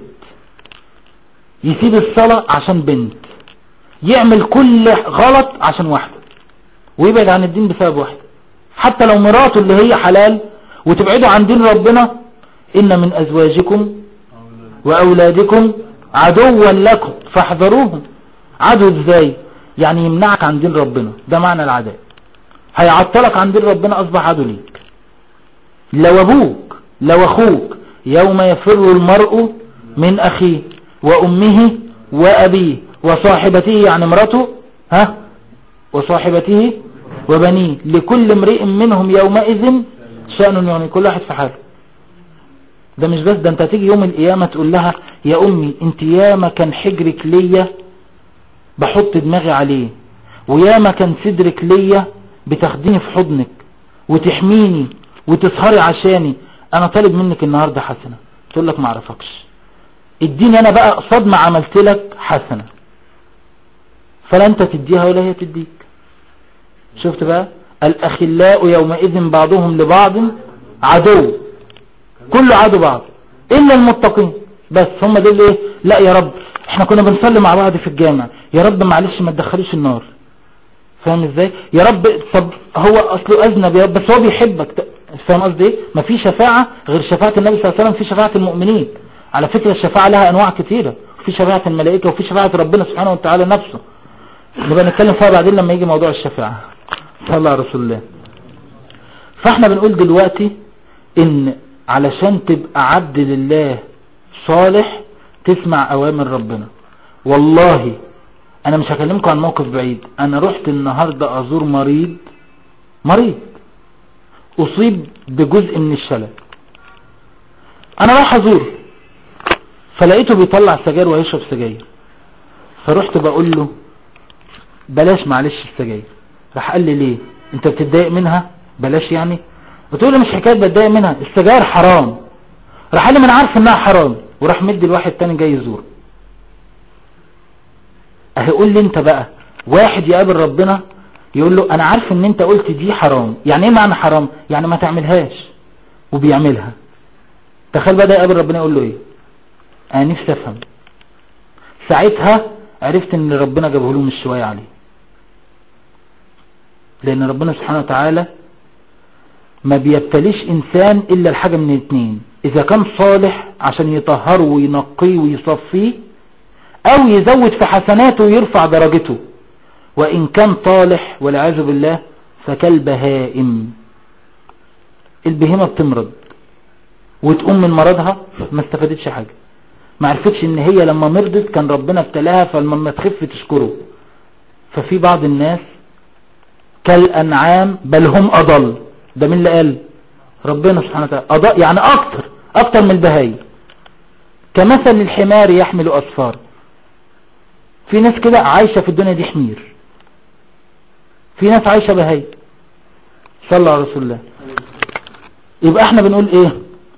يسيب الصلاة عشان بنت يعمل كل غلط عشان واحدة ويبعد عن الدين بسبب واحدة حتى لو مراته اللي هي حلال وتبعدوا عن دين ربنا إن من أزواجكم وأولادكم عدوا لكم فاحذروهم عدو ازاي يعني يمنعك عن دين ربنا ده معنى العداء هيعطلك عن دين ربنا أصبح عدو ليك لو أبوك لو أخوك يوم يفر المرء من أخيه وأمه وأبيه وصاحبته يعني امرته ها وصاحبته وبنيه لكل امرئ منهم يومئذ شأن يعني كل واحد في حاله ده مش بس ده انت هتيجي يوم القيامة تقول لها يا امي انت ياما كان حجرك ليا بحط دماغي عليه وياما كان صدرك ليا بتاخديني في حضنك وتحميني وتسهري عشاني انا طالب منك النهاردة حسنة تقول لك معرفكش اديني انا بقى قصاد ما عملت لك حسنة فلا انت تديها ولا هي تديك شفت بقى الاخلاء يومئذ بعضهم لبعض عدو كله عدو بعض الا المتقين بس هم دول ايه لا يا رب احنا كنا بنصلي مع بعض في الجامع يا رب معلش ما تدخليش النار فاهم ازاي يا رب طب هو اصله اذنب يا رب بس هو بيحبك فاهم قصدي ايه ما في شفاعة غير شفاعة النبي صلى الله عليه وسلم في شفاعة المؤمنين على فكرة الشفاعة لها انواع كثيرة في شفاعة الملائكة وفي شفاعة ربنا سبحانه وتعالى نفسه نبقى نتكلم فيها بعدين لما يجي موضوع الشفاعة صلى الله على رسول الله فاحنا بنقول دلوقتي ان علشان تبقى عبد لله صالح تسمع اوامر ربنا والله انا مش هكلمكم عن موقف بعيد انا رحت النهاردة ازور مريض مريض اصيب بجزء من الشلل انا رايح ازور فلقيته بيطلع سجاير ويشرب سجاير فرحت بقول له بلاش معلش السجاير راح قال لي ليه انت بتتضايق منها بلاش يعني بتقول له مش حكايه بتضايق منها السجاير حرام راح قال لي ما انا عارف انها حرام وراح مدي لواحد تاني جاي يزور اهي قول لي انت بقى واحد يقابل ربنا يقول له انا عارف ان انت قلت دي حرام يعني ايه معنى حرام يعني ما تعملهاش وبيعملها تخيل بقى ده يقابل ربنا يقول له ايه انا نفسي افهم ساعتها عرفت ان ربنا جابه له مش شويه عليه لان ربنا سبحانه وتعالى ما بيبتليش انسان الا الحاجة من اتنين اذا كان صالح عشان يطهره وينقيه ويصفيه او يزود في حسناته ويرفع درجته وان كان طالح والعياذ بالله فكالبهائم البهيمة بتمرض وتقوم من مرضها ما استفادتش حاجة ما عرفتش ان هي لما مرضت كان ربنا ابتلاها فلما تخف تشكره ففي بعض الناس كالانعام بل هم اضل ده مين اللي قال ربنا سبحانه وتعالى أضل يعني اكتر اكتر من البهايم كمثل الحمار يحمل اسفار في ناس كده عايشة في الدنيا دي حمير في ناس عايشة بهايم صلى على رسول الله يبقى احنا بنقول ايه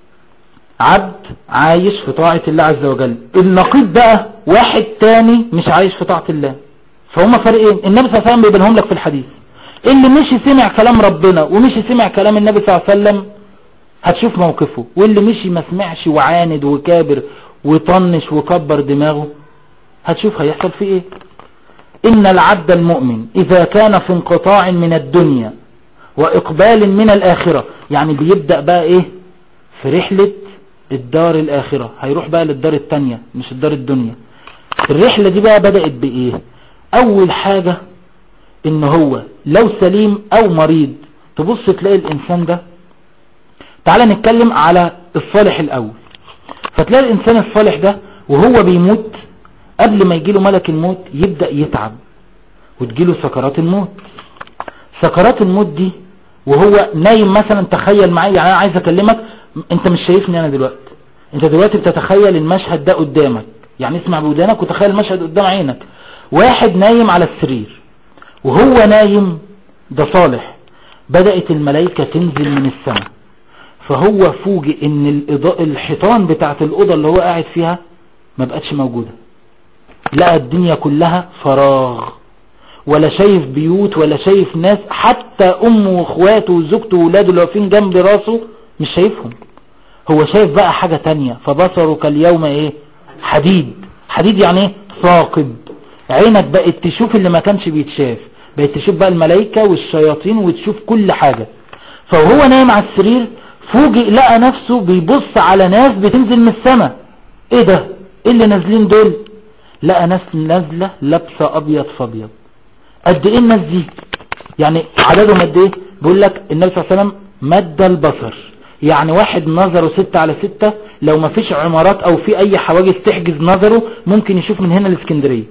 عبد عايش في طاعة الله عز وجل النقيض بقى واحد تاني مش عايش في طاعة الله فهم فرقين النبي صلى الله عليه وسلم بيبينهم لك في الحديث اللي مشي سمع كلام ربنا ومشي سمع كلام النبي صلى الله عليه وسلم هتشوف موقفه واللي مشي ما سمعش وعاند وكابر وطنش وكبر دماغه هتشوف هيحصل فيه ايه ان العبد المؤمن اذا كان في انقطاع من الدنيا واقبال من الاخرة يعني بيبدأ بقى ايه في رحلة الدار الاخرة هيروح بقى للدار التانية مش الدار الدنيا الرحلة دي بقى بدأت بايه اول حاجة ان هو لو سليم او مريض تبص تلاقي الانسان ده تعال نتكلم على الصالح الاول فتلاقي الانسان الصالح ده وهو بيموت قبل ما يجيله ملك الموت يبدأ يتعب وتجيله سكرات الموت سكرات الموت دي وهو نايم مثلا تخيل معايا يعني انا عايز اكلمك انت مش شايفني انا دلوقتي انت دلوقتي بتتخيل المشهد ده قدامك يعني اسمع بودانك وتخيل المشهد قدام عينك واحد نايم على السرير وهو نايم ده صالح بدأت الملائكة تنزل من السماء فهو فوجئ ان الإضاء الحيطان بتاعت الأوضة اللي هو قاعد فيها ما بقتش موجودة لقى الدنيا كلها فراغ ولا شايف بيوت ولا شايف ناس حتى امه واخواته وزوجته وولاده اللي واقفين جنب راسه مش شايفهم هو شايف بقى حاجة تانية فبصره كاليوم ايه حديد حديد يعني ايه ثاقب عينك بقت تشوف اللي ما كانش بيتشاف بقت تشوف بقى الملائكة والشياطين وتشوف كل حاجة فهو نايم على السرير فوجئ لقى نفسه بيبص على ناس بتنزل من السماء ايه ده ايه اللي نازلين دول لقى ناس نازلة لابسة ابيض فابيض قد ايه الناس دي يعني عددهم قد ايه بيقول لك النبي صلى الله عليه وسلم مد البصر يعني واحد نظره ستة على ستة لو ما فيش عمارات او في اي حواجز تحجز نظره ممكن يشوف من هنا الاسكندرية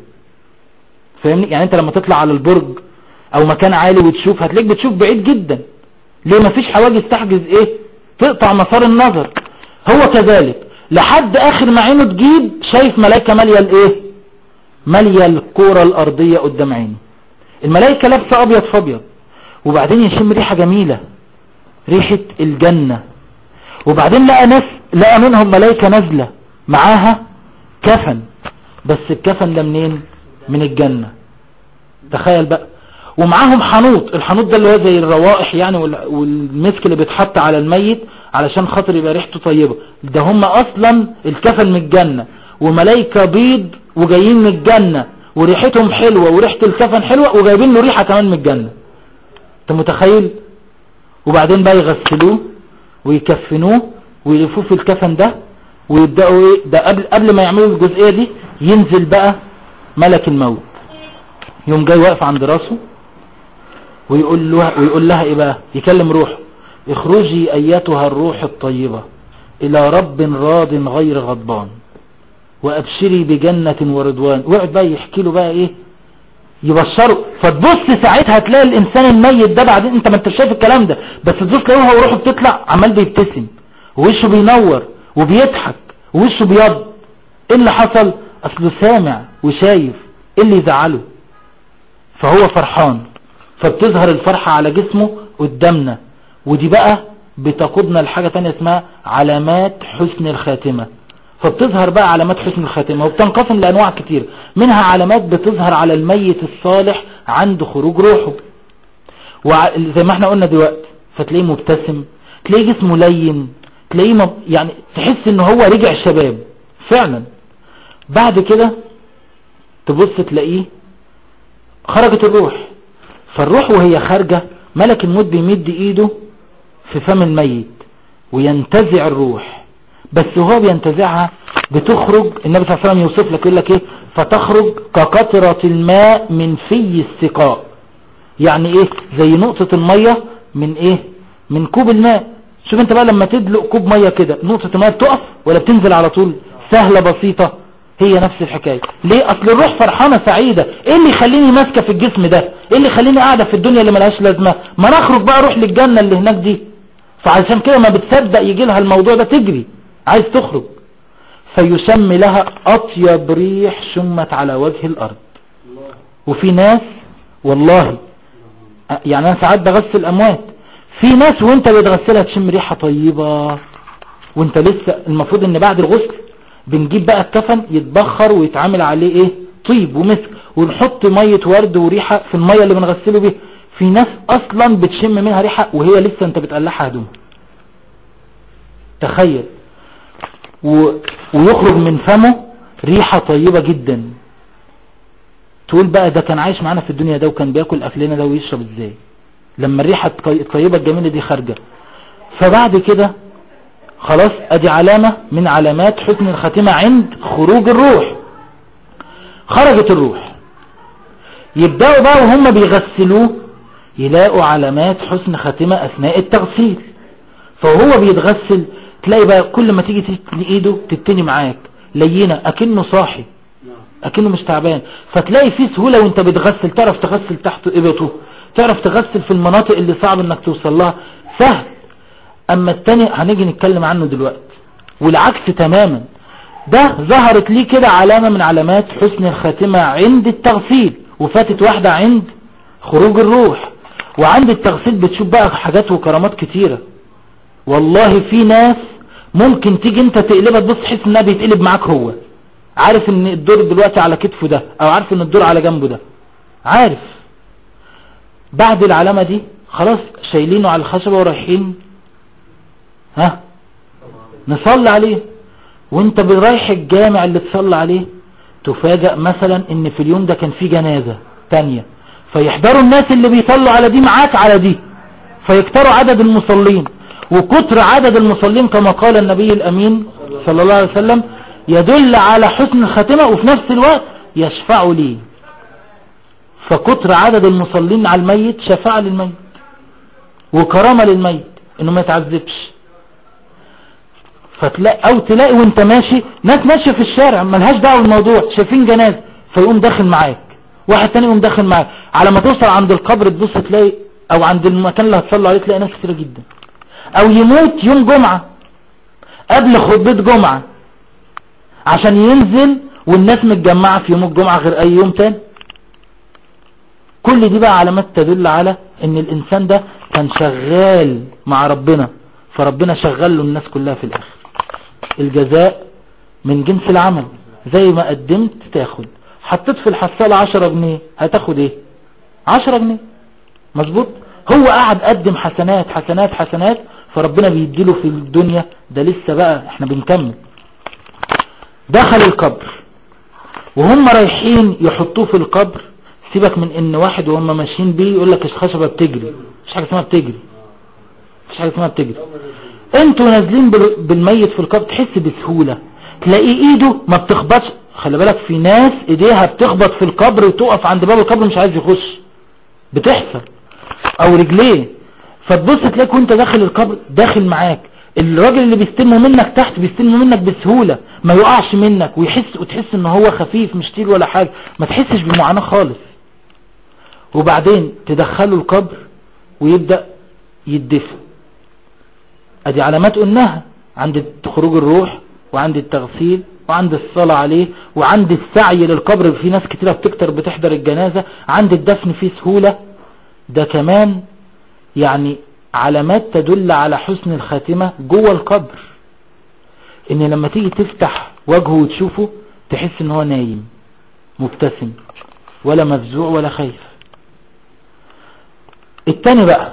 فاهمني يعني انت لما تطلع على البرج او مكان عالي وتشوف هتلاقيك بتشوف بعيد جدا ليه ما فيش حواجز تحجز ايه تقطع مسار النظر هو كذلك لحد اخر ما عينه تجيب شايف ملائكة مالية الايه مالية الكورة الارضية قدام عينه الملائكة لابسة ابيض فابيض وبعدين يشم ريحة جميلة ريحة الجنة وبعدين لقى ناس لقى منهم ملائكة نازلة معاها كفن بس الكفن ده منين من الجنة تخيل بقى ومعاهم حنوط الحنوط ده اللي هو زي الروائح يعني وال- والمسك اللي بيتحط على الميت علشان خاطر يبقى ريحته طيبة ده هم اصلا الكفن من الجنة وملائكة بيض وجايين من الجنة وريحتهم حلوة وريحة الكفن حلوة وجايبين له ريحة كمان من الجنة انت متخيل وبعدين بقى يغسلوه ويكفنوه ويلفوه في الكفن ده ويبدأوا ايه ده قبل قبل ما يعملوا الجزئية دي ينزل بقى ملك الموت يوم جاي واقف عند راسه ويقول له ويقول لها ايه بقى يكلم روحه اخرجي ايتها الروح الطيبة الى رب راض غير غضبان وابشري بجنة ورضوان ويقعد بقى يحكي له بقى ايه يبشره فتبص ساعتها تلاقي الانسان الميت ده بعدين انت ما انت شايف الكلام ده بس تبص تلاقيه هو روحه بتطلع عمال بيبتسم ووشه بينور وبيضحك ووشه بيض ايه اللي حصل اصله سامع وشايف ايه اللي يزعله فهو فرحان فبتظهر الفرحة على جسمه قدامنا ودي بقى بتقودنا لحاجة تانية اسمها علامات حسن الخاتمة فبتظهر بقى علامات حسن الخاتمة وبتنقسم لأنواع كتير منها علامات بتظهر على الميت الصالح عند خروج روحه وزي ما احنا قلنا دلوقتي فتلاقيه مبتسم تلاقيه جسمه لين تلاقيه مب... يعني تحس ان هو رجع شباب فعلا بعد كده تبص تلاقيه خرجت الروح فالروح وهي خارجة ملك الموت بيمد ايده في فم الميت وينتزع الروح بس هو بينتزعها بتخرج النبي صلى الله عليه وسلم يوصف لك يقول لك ايه فتخرج كقطرة الماء من في السقاء يعني ايه زي نقطة المية من ايه من كوب الماء شوف انت بقى لما تدلق كوب مية كده نقطة المية بتقف ولا بتنزل على طول سهلة بسيطة هي نفس الحكاية ليه اصل الروح فرحانة سعيدة ايه اللي يخليني ماسكة في الجسم ده ايه اللي يخليني قاعدة في الدنيا اللي ملهاش لازمة ما نخرج بقى اروح للجنة اللي هناك دي فعشان كده ما بتصدق يجي لها الموضوع ده تجري عايز تخرج فيسمي لها اطيب ريح شمت على وجه الارض وفي ناس والله يعني انا ساعات بغسل اموات في ناس وانت بتغسلها تشم ريحة طيبة وانت لسه المفروض ان بعد الغسل بنجيب بقى الكفن يتبخر ويتعامل عليه ايه طيب ومسك ونحط مية ورد وريحة في المية اللي بنغسله بيه في ناس اصلا بتشم منها ريحة وهي لسه انت بتقلعها هدوم تخيل و... ويخرج من فمه ريحة طيبة جدا تقول بقى ده كان عايش معانا في الدنيا ده وكان بياكل اكلنا ده ويشرب ازاي لما الريحة الطيبة الجميلة دي خارجة فبعد كده خلاص ادي علامة من علامات حسن الخاتمة عند خروج الروح خرجت الروح يبدأوا بقى وهم بيغسلوه يلاقوا علامات حسن خاتمة اثناء التغسيل فهو بيتغسل تلاقي بقى كل ما تيجي تتني ايده تتني معاك لينة اكنه صاحي اكنه مش تعبان فتلاقي فيه سهولة وانت بتغسل تعرف تغسل تحت ابطه تعرف تغسل في المناطق اللي صعب انك توصل لها سهل اما التاني هنيجي نتكلم عنه دلوقتي والعكس تماما ده ظهرت ليه كده علامة من علامات حسن الخاتمة عند التغسيل وفاتت واحدة عند خروج الروح وعند التغسيل بتشوف بقى حاجات وكرامات كتيرة والله في ناس ممكن تيجي انت تقلبها تبص تحس انها بيتقلب معاك هو عارف ان الدور دلوقتي على كتفه ده او عارف ان الدور على جنبه ده عارف بعد العلامة دي خلاص شايلينه على الخشبة ورايحين ها نصلي عليه وانت رايح الجامع اللي تصلي عليه تفاجأ مثلا ان في اليوم ده كان في جنازة تانية فيحضروا الناس اللي بيصلوا على دي معاك على دي فيكتروا عدد المصلين وكتر عدد المصلين كما قال النبي الامين صلى الله عليه وسلم يدل على حسن الخاتمة وفي نفس الوقت يشفع لي فكتر عدد المصلين على الميت شفاعة للميت وكرامة للميت انه ما يتعذبش فتلاقي او تلاقي وانت ماشي ناس ماشية في الشارع ملهاش دعوه بالموضوع شايفين جنازة فيقوم داخل معاك واحد تاني يقوم داخل معاك على ما توصل عند القبر تبص تلاقي او عند المكان اللي هتصلي عليه تلاقي ناس كتيرة جدا او يموت يوم جمعة قبل خطبة جمعة عشان ينزل والناس متجمعة في يوم الجمعة غير اي يوم تاني كل دي بقى علامات تدل على ان الانسان ده كان شغال مع ربنا فربنا شغل له الناس كلها في الاخر الجزاء من جنس العمل زي ما قدمت تاخد حطيت في الحصالة عشرة جنيه هتاخد ايه عشرة جنيه مظبوط هو قاعد قدم حسنات حسنات حسنات فربنا بيديله في الدنيا ده لسه بقى احنا بنكمل دخل القبر وهم رايحين يحطوه في القبر سيبك من ان واحد وهم ماشيين بيه يقول لك الخشبة بتجري مش حاجة اسمها بتجري مش حاجة اسمها بتجري انتوا نازلين بال- بالميت في القبر تحس بسهولة تلاقي ايده ما بتخبطش خلي بالك في ناس ايديها بتخبط في القبر وتقف عند باب القبر مش عايز يخش بتحصل او رجليه فتبص تلاقيك وانت داخل القبر داخل معاك الراجل اللي بيستلمه منك تحت بيستلمه منك بسهولة ما يقعش منك ويحس وتحس ان هو خفيف مش تقيل ولا حاجة ما تحسش بمعاناة خالص وبعدين تدخله القبر ويبدأ يدفن ادي علامات قلناها عند خروج الروح وعند التغسيل وعند الصلاة عليه وعند السعي للقبر في ناس كتيرة بتكتر بتحضر الجنازة عند الدفن فيه سهولة ده كمان يعني علامات تدل على حسن الخاتمة جوه القبر ان لما تيجي تفتح وجهه وتشوفه تحس ان هو نايم مبتسم ولا مفزوع ولا خايف التاني بقى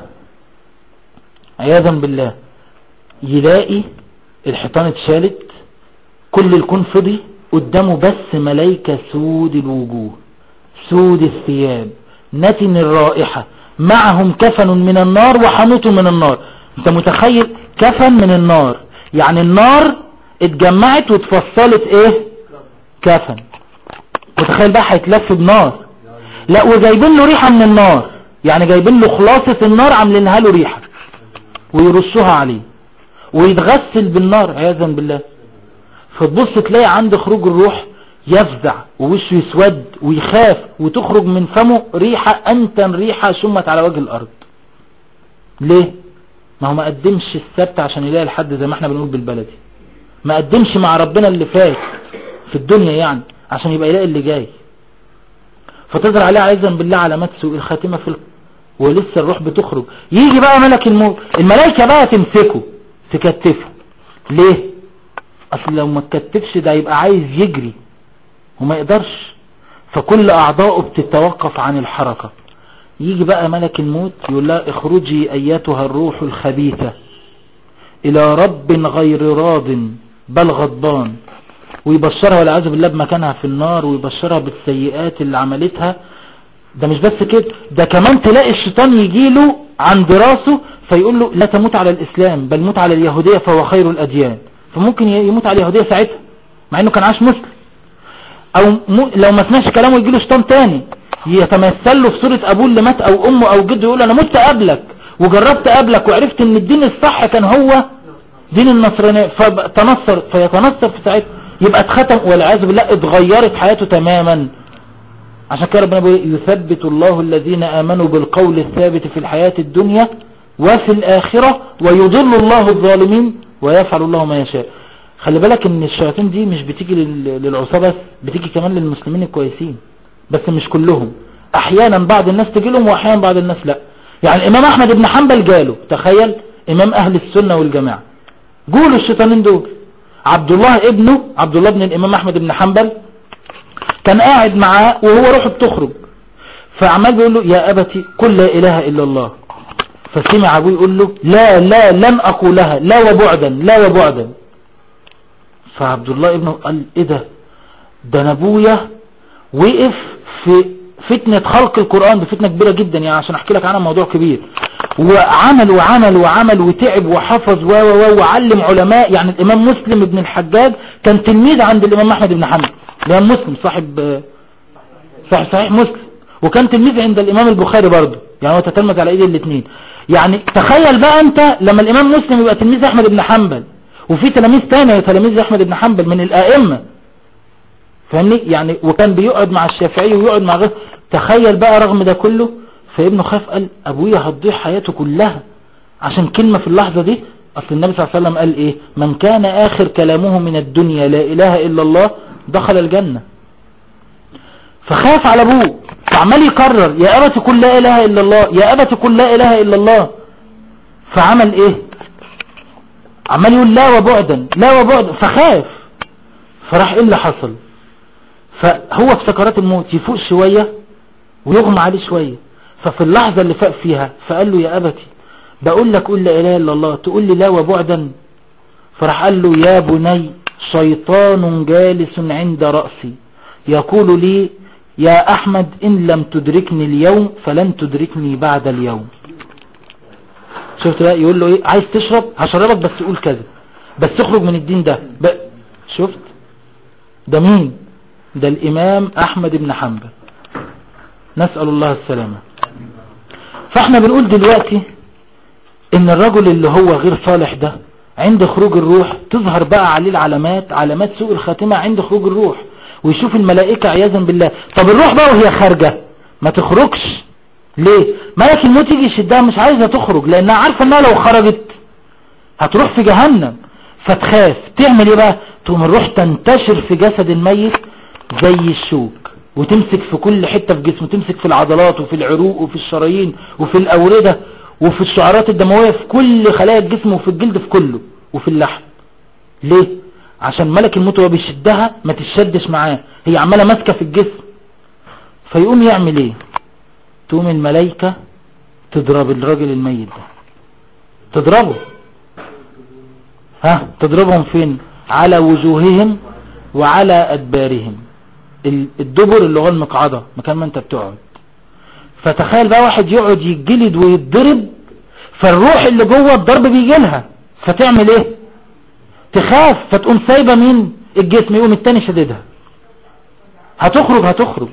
عياذا بالله يلاقي الحيطان اتشالت كل الكون فضي قدامه بس ملايكة سود الوجوه سود الثياب نتن الرائحة معهم كفن من النار وحنوط من النار انت متخيل كفن من النار يعني النار اتجمعت واتفصلت ايه كفن متخيل بقى هيتلف بنار لا وجايبين له ريحة من النار يعني جايبين له خلاصة النار عاملينها له ريحة ويرشوها عليه ويتغسل بالنار عياذا بالله فتبص تلاقي عند خروج الروح يفزع ووشه يسود ويخاف وتخرج من فمه ريحة أنتن ريحة شمت على وجه الأرض ليه؟ ما هو ما قدمش السبت عشان يلاقي الحد زي ما احنا بنقول بالبلدي ما قدمش مع ربنا اللي فات في الدنيا يعني عشان يبقى يلاقي اللي جاي فتظهر عليه عايزا بالله علامات سوء الخاتمة في ال... ولسه الروح بتخرج يجي بقى ملك الموت الملائكة بقى تمسكه تكتفه ليه اصل لو ما تكتفش ده يبقى عايز يجري وما يقدرش فكل اعضائه بتتوقف عن الحركة يجي بقى ملك الموت يقول لها اخرجي ايتها الروح الخبيثة الى رب غير راض بل غضبان ويبشرها والعياذ بالله بمكانها في النار ويبشرها بالسيئات اللي عملتها ده مش بس كده ده كمان تلاقي الشيطان يجيله عند راسه فيقول له لا تموت على الاسلام بل موت على اليهودية فهو خير الاديان فممكن يموت على اليهودية ساعتها مع انه كان عاش مسلم او م... لو ما سمعش كلامه يجي له شيطان تاني يتمثل له في صورة ابوه اللي مات او امه او جده يقول انا مت قبلك وجربت قبلك وعرفت ان الدين الصح كان هو دين النصرانية فتنصر فيتنصر في ساعتها يبقى اتختم والعياذ بالله اتغيرت حياته تماما عشان كده ربنا بيقول يثبت الله الذين امنوا بالقول الثابت في الحياة الدنيا وفي الاخرة ويضل الله الظالمين ويفعل الله ما يشاء خلي بالك ان الشياطين دي مش بتيجي لل- للعصابة بس بتيجي كمان للمسلمين الكويسين بس مش كلهم احيانا بعض الناس تجي لهم واحيانا بعض الناس لا يعني الامام احمد بن حنبل جاله تخيل امام اهل السنة والجماعة جوله الشيطانين دول عبد الله ابنه عبد الله بن الامام احمد بن حنبل كان قاعد معاه وهو روحه بتخرج فعمال بيقول له يا ابتي قل لا اله الا الله فسمع ابوه يقول له لا لا لن اقولها لا وبعدا لا وبعدا فعبد الله ابنه قال ايه ده ده انا ابويا وقف في فتنة خلق القرآن دي فتنة كبيرة جدا يعني عشان احكي لك عنها موضوع كبير وعمل وعمل وعمل وتعب وحفظ و و و وعلم علماء يعني الامام مسلم ابن الحجاج كان تلميذ عند الامام احمد بن حنبل الامام مسلم صاحب صاحب صحيح مسلم وكان تلميذ عند الامام البخاري برضه يعني هو تتلمذ على ايدي الاثنين يعني تخيل بقى انت لما الامام مسلم يبقى تلميذ احمد بن حنبل وفي تلاميذ تانية تلاميذ احمد بن حنبل من الائمة فاهمني يعني وكان بيقعد مع الشافعي ويقعد مع غيره تخيل بقى رغم ده كله فابنه خاف قال ابويا هتضيع حياته كلها عشان كلمة في اللحظة دي اصل النبي صلى الله عليه وسلم قال ايه من كان اخر كلامه من الدنيا لا اله الا الله دخل الجنة فخاف على ابوه فعمال يكرر يا ابت قل لا اله الا الله يا ابت قل لا اله الا الله فعمل ايه عمال يقول لا وبعدا لا وبعدا فخاف فراح ايه اللي حصل فهو في سكرات الموت يفوق شوية ويغمى عليه شوية ففي اللحظة اللي فاق فيها فقال له يا أبتي بقول لك قل لا إله إلا الله تقول لي لا وبعدا فراح قال له يا بني شيطان جالس عند رأسي يقول لي يا أحمد إن لم تدركني اليوم فلن تدركني بعد اليوم شفت بقى يقول له ايه عايز تشرب هشربك بس تقول كذا بس تخرج من الدين ده بقى شفت ده مين ده الامام احمد بن حنبل نسأل الله السلامة فاحنا بنقول دلوقتي ان الرجل اللي هو غير صالح ده عند خروج الروح تظهر بقى عليه العلامات علامات سوء الخاتمة عند خروج الروح ويشوف الملائكة عياذا بالله طب الروح بقى وهي خارجة ما تخرجش ليه ملك الموت يجي يشدها مش عايزة تخرج لانها عارفة انها لو خرجت هتروح في جهنم فتخاف تعمل ايه بقى تقوم الروح تنتشر في جسد الميت زي الشوك وتمسك في كل حتة في جسمه تمسك في العضلات وفي العروق وفي الشرايين وفي الأوردة وفي الشعرات الدموية في كل خلايا الجسم وفي الجلد في كله وفي اللحم ليه عشان ملك الموت وهو بيشدها ما تشدش معاه هي عمالة ماسكة في الجسم فيقوم يعمل ايه تقوم الملائكة تضرب الراجل الميت ده تضربه ها تضربهم فين على وجوههم وعلى أدبارهم ال- الدبر اللي هو المقعدة مكان ما انت بتقعد فتخيل بقى واحد يقعد يتجلد ويتضرب فالروح اللي جوه الضرب بيجي لها فتعمل ايه تخاف فتقوم سايبه مين الجسم يقوم التاني شددها هتخرج هتخرج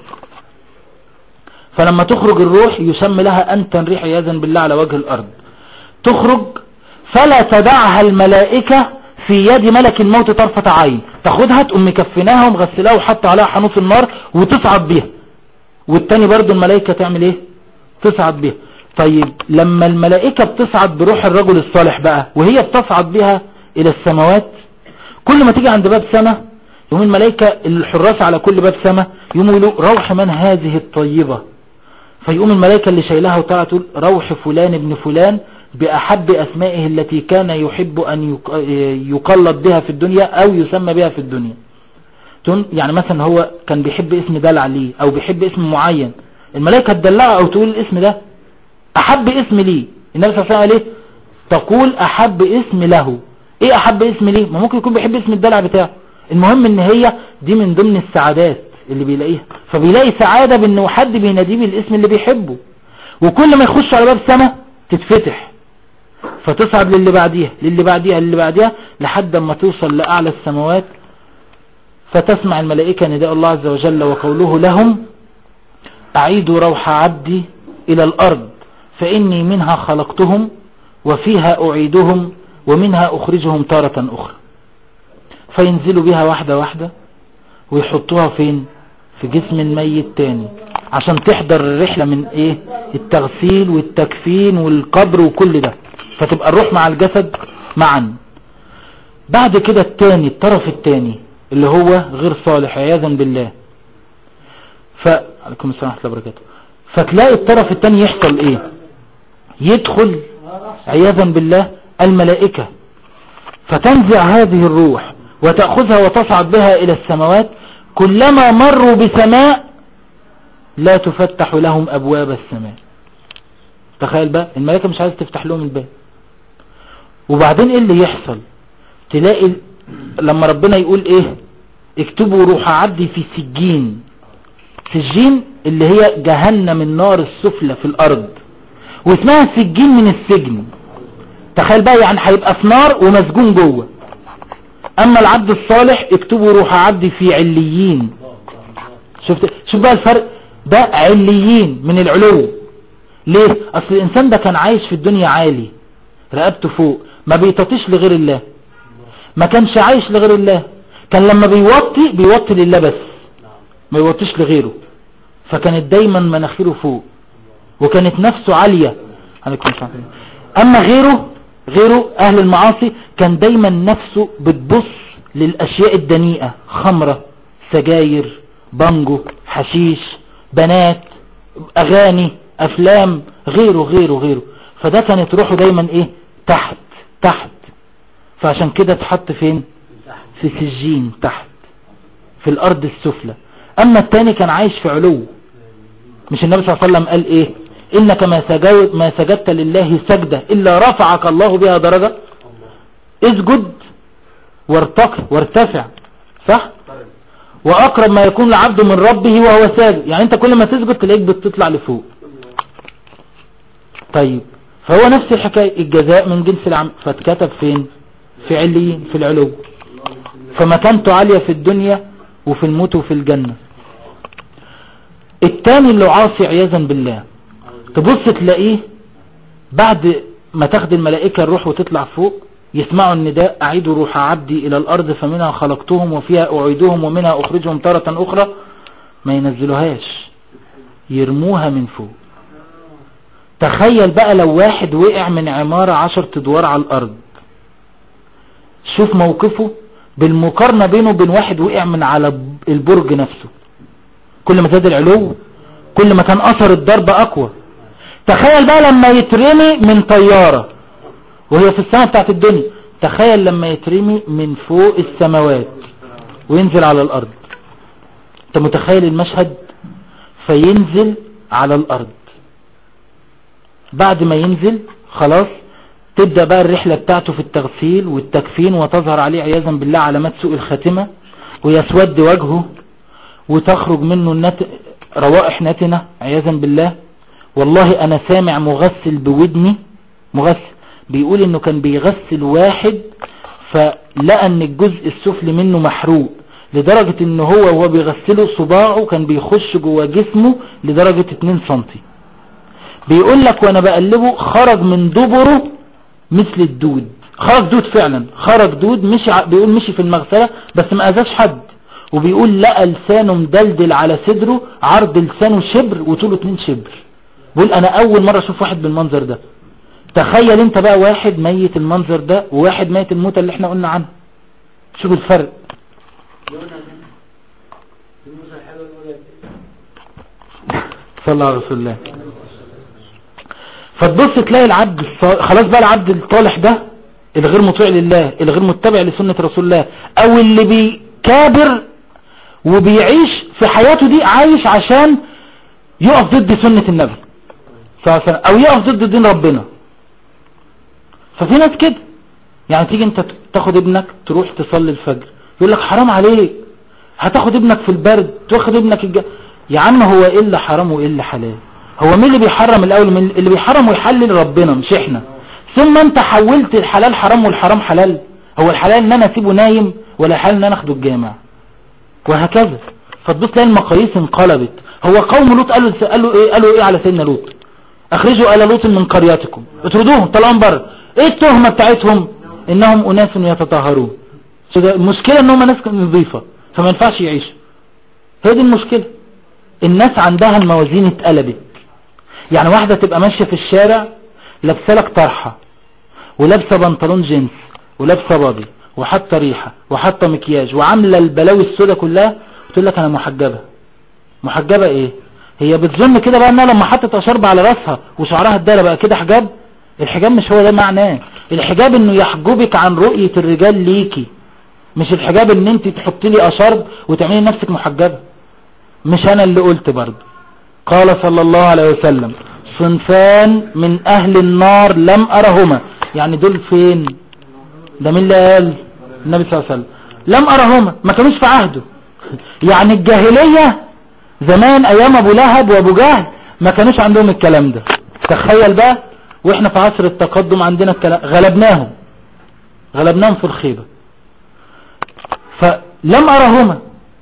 فلما تخرج الروح يسمى لها أنتن ريح عياذا بالله على وجه الأرض تخرج فلا تدعها الملائكة في يد ملك الموت طرفة عين تاخدها تقوم مكفناها ومغسلاها وحط عليها حنوط النار وتصعد بيها والتاني برضو الملائكة تعمل ايه تصعد بيها طيب لما الملائكة بتصعد بروح الرجل الصالح بقى وهي بتصعد بها الى السماوات كل ما تيجي عند باب سماء يوم الملائكة الحراس على كل باب سماء يقوموا يقولوا روح من هذه الطيبة فيقوم الملائكة اللي شايلها وطلع تقول روح فلان ابن فلان بأحب أسمائه التي كان يحب أن يق- يقلد بها في الدنيا أو يسمى بها في الدنيا تقول- يعني مثلا هو كان بيحب اسم دلع ليه أو بيحب اسم معين الملائكة تدلعه أو تقول الاسم ده أحب اسم ليه النبي صلى الله عليه وسلم قال ايه تقول أحب اسم له ايه أحب اسم ليه ما ممكن يكون بيحب اسم الدلع بتاعه المهم ان هي دي من ضمن السعادات اللي بيلاقيها فبيلاقي سعادة بانه حد بيناديه بالاسم اللي بيحبه وكل ما يخش على باب سماء تتفتح فتصعد للي بعديها للي بعديها للي بعديها لحد ما توصل لأعلى السماوات فتسمع الملائكة نداء الله عز وجل وقوله لهم أعيدوا روح عبدي إلى الأرض فإني منها خلقتهم وفيها أعيدهم ومنها أخرجهم تارة أخرى فينزلوا بها واحدة واحدة ويحطوها فين في جسم الميت تاني عشان تحضر الرحلة من ايه التغسيل والتكفين والقبر وكل ده فتبقى الروح مع الجسد معا بعد كده التاني الطرف التاني اللي هو غير صالح عياذا بالله ف عليكم السلام ورحمة الله وبركاته فتلاقي الطرف التاني يحصل ايه يدخل عياذا بالله الملائكة فتنزع هذه الروح وتأخذها وتصعد بها إلى السماوات كلما مروا بسماء لا تفتح لهم أبواب السماء تخيل بقى الملائكة مش عايز تفتح لهم الباب وبعدين ايه اللي يحصل تلاقي لما ربنا يقول ايه اكتبوا روح عبدي في سجين سجين اللي هي جهنم النار السفلى في الارض واسمها سجين من السجن تخيل بقى يعني هيبقى في نار ومسجون جوه اما العبد الصالح اكتبوا روح عبدي في عليين شفت شوف بقى الفرق ده عليين من العلو ليه اصل الانسان ده كان عايش في الدنيا عالي رقبته فوق ما بيطاطيش لغير الله ما كانش عايش لغير الله كان لما بيوطي بيوطي لله بس ما يوطيش لغيره فكانت دايما مناخيره فوق وكانت نفسه عالية عليكم السلام اما غيره غيره اهل المعاصي كان دايما نفسه بتبص للاشياء الدنيئة خمرة سجاير بانجو حشيش بنات اغاني افلام غيره غيره غيره فده كانت روحه دايما ايه تحت تحت فعشان كده اتحط فين في سجين تحت في الارض السفلى اما التاني كان عايش في علو مش النبي صلى الله عليه وسلم قال ايه انك ما سجدت, ما سجدت لله سجدة الا رفعك الله بها درجة اسجد وارتقي وارتفع صح واقرب ما يكون العبد من ربه وهو ساجد يعني انت كل ما تسجد تلاقيك بتطلع لفوق طيب فهو نفس الحكاية الجزاء من جنس العمل فاتكتب فين في عليين في العلو فمكانته عالية في الدنيا وفي الموت وفي الجنة التاني اللي عاصي عياذا بالله تبص تلاقيه بعد ما تاخد الملائكة الروح وتطلع فوق يسمعوا النداء أعيدوا روح عبدي إلى الأرض فمنها خلقتهم وفيها أعيدهم ومنها أخرجهم تارة أخرى ما ينزلوهاش يرموها من فوق تخيل بقى لو واحد وقع من عمارة عشر ادوار على الأرض شوف موقفه بالمقارنة بينه وبين واحد وقع من على البرج نفسه كل ما زاد العلو كل ما كان أثر الضرب أقوى تخيل بقى لما يترمي من طيارة وهي في السماء بتاعت الدنيا تخيل لما يترمي من فوق السماوات وينزل على الارض انت متخيل المشهد فينزل على الارض بعد ما ينزل خلاص تبدأ بقى الرحلة بتاعته في التغسيل والتكفين وتظهر عليه عياذا بالله علامات سوء الخاتمة ويسود وجهه وتخرج منه النت... روائح نتنة عياذا بالله والله انا سامع مغسل بودني مغسل بيقول انه كان بيغسل واحد فلقى ان الجزء السفلي منه محروق لدرجة ان هو وهو بيغسله صباعه كان بيخش جوه جسمه لدرجة 2 سنتي بيقول لك وانا بقلبه خرج من دبره مثل الدود خرج دود فعلا خرج دود مشي ع- بيقول مشي في المغسلة بس ما اذاش حد وبيقول لقى لسانه مدلدل على صدره عرض لسانه شبر وطوله 2 شبر بيقول انا اول مرة اشوف واحد بالمنظر ده تخيل انت بقى واحد ميت المنظر ده وواحد ميت الموتة اللي احنا قلنا عنها شوف الفرق الموسى الحلوة الأولى صلى على رسول الله فتبص تلاقي العبد الص- خلاص بقى العبد الطالح ده الغير مطيع لله الغير متبع لسنة رسول الله او اللي بيكابر وبيعيش في حياته دي عايش عشان يقف ضد سنة النبي صلى الله عليه وسلم او يقف ضد دين ربنا ففي ناس كده يعني تيجي انت تاخد ابنك تروح تصلي الفجر يقول لك حرام عليك هتاخد ابنك في البرد تاخد ابنك الج... يا عم هو ايه اللي حرام وايه اللي حلال هو مين اللي بيحرم الاول من اللي بيحرم ويحلل ربنا مش احنا ثم انت حولت الحلال حرام والحرام حلال هو الحلال ان انا اسيبه نايم ولا الحلال ان انا اخده الجامع وهكذا فتبص تلاقي المقاييس انقلبت هو قوم لوط قالوا قالوا ايه قالوا ايه على سيدنا لوط اخرجوا آل لوط من قريتكم اطردوهم طلعهم بره ايه التهمة بتاعتهم انهم اناس يتطهرون شو ده؟ المشكلة ان هم ناس نظيفة فما ينفعش يعيشوا هي دي المشكلة الناس عندها الموازين اتقلبت يعني واحدة تبقى ماشية في الشارع لابسه لك طرحة ولابسه بنطلون جينز ولابسه بادي وحاطه ريحة وحاطه مكياج وعاملة البلاوي السوداء كلها وتقول لك انا محجبة محجبة ايه هي بتظن كده بقى انها لما حطت اشرب على راسها وشعرها اتدارى بقى كده حجاب الحجاب مش هو ده معناه الحجاب انه يحجبك عن رؤية الرجال ليكي مش الحجاب ان انت تحطي لي اشرب وتعملي نفسك محجبة مش انا اللي قلت برضه قال صلى الله عليه وسلم صنفان من اهل النار لم ارهما يعني دول فين ده مين اللي قال النبي صلى الله عليه وسلم لم ارهما ما كانوش في عهده يعني الجاهلية زمان ايام ابو لهب وابو جهل ما كانوش عندهم الكلام ده تخيل بقى واحنا في عصر التقدم عندنا الكلام غلبناهم غلبناهم في الخيبة فلم ارهما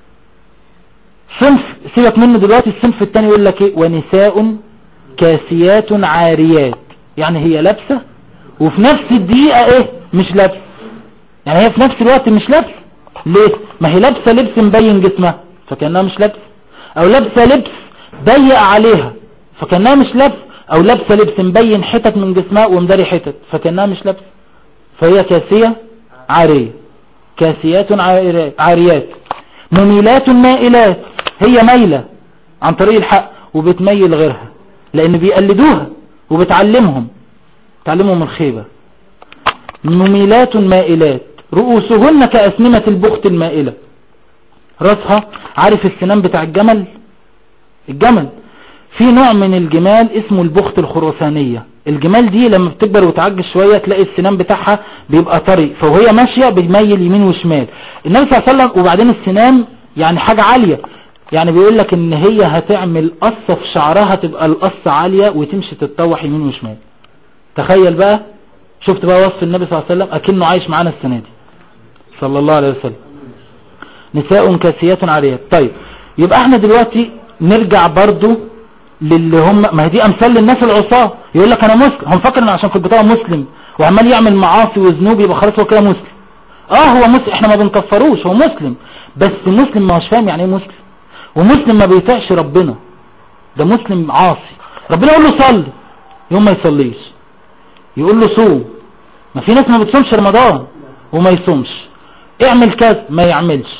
صنف سيبك منه دلوقتي الصنف التاني يقول لك ايه ونساء كاسيات عاريات يعني هي لابسة وفي نفس الدقيقة ايه مش لابسة يعني هي في نفس الوقت مش لابسة ليه ما هي لابسة لبس مبين جسمها فكأنها مش لابسة او لابسة لبس ضيق عليها فكأنها مش لابسة او لابسة لبس مبين حتت من جسمها ومداري حتت فكأنها مش لابسة فهي كاسية عارية كاسيات عاريات- عاريات مميلات مائلات هي مايلة عن طريق الحق وبتميل غيرها لان بيقلدوها وبتعلمهم تعلمهم الخيبة مميلات مائلات رؤوسهن كأسنمة البخت المائلة راسها عارف السنان بتاع الجمل الجمل في نوع من الجمال اسمه البخت الخرسانية الجمال دي لما بتكبر وتعجز شوية تلاقي السنان بتاعها بيبقى طري فوهي ماشية بيميل يمين وشمال النبي صلى الله عليه وسلم وبعدين السنان يعني حاجة عالية يعني بيقول لك ان هي هتعمل قصة في شعرها تبقى القصة عالية وتمشي تتطوح يمين وشمال تخيل بقى شفت بقى وصف النبي صلى الله عليه وسلم اكنه عايش معانا السنة دي صلى الله عليه وسلم نساء كاسيات عاريات طيب يبقى احنا دلوقتي نرجع برضو للي هم ما هي دي امثال للناس العصاة يقول لك انا مسلم هم فاكر ان عشان في البطاقة مسلم وعمال يعمل معاصي وذنوب يبقى خلاص هو كده مسلم اه هو مسلم احنا ما بنكفروش هو مسلم بس مسلم ما هوش فاهم يعني ايه مسلم ومسلم ما بيطيعش ربنا ده مسلم عاصي ربنا يقول له صلي يوم ما يصليش يقول له صوم ما في ناس ما بتصومش رمضان وما يصومش اعمل كذا ما يعملش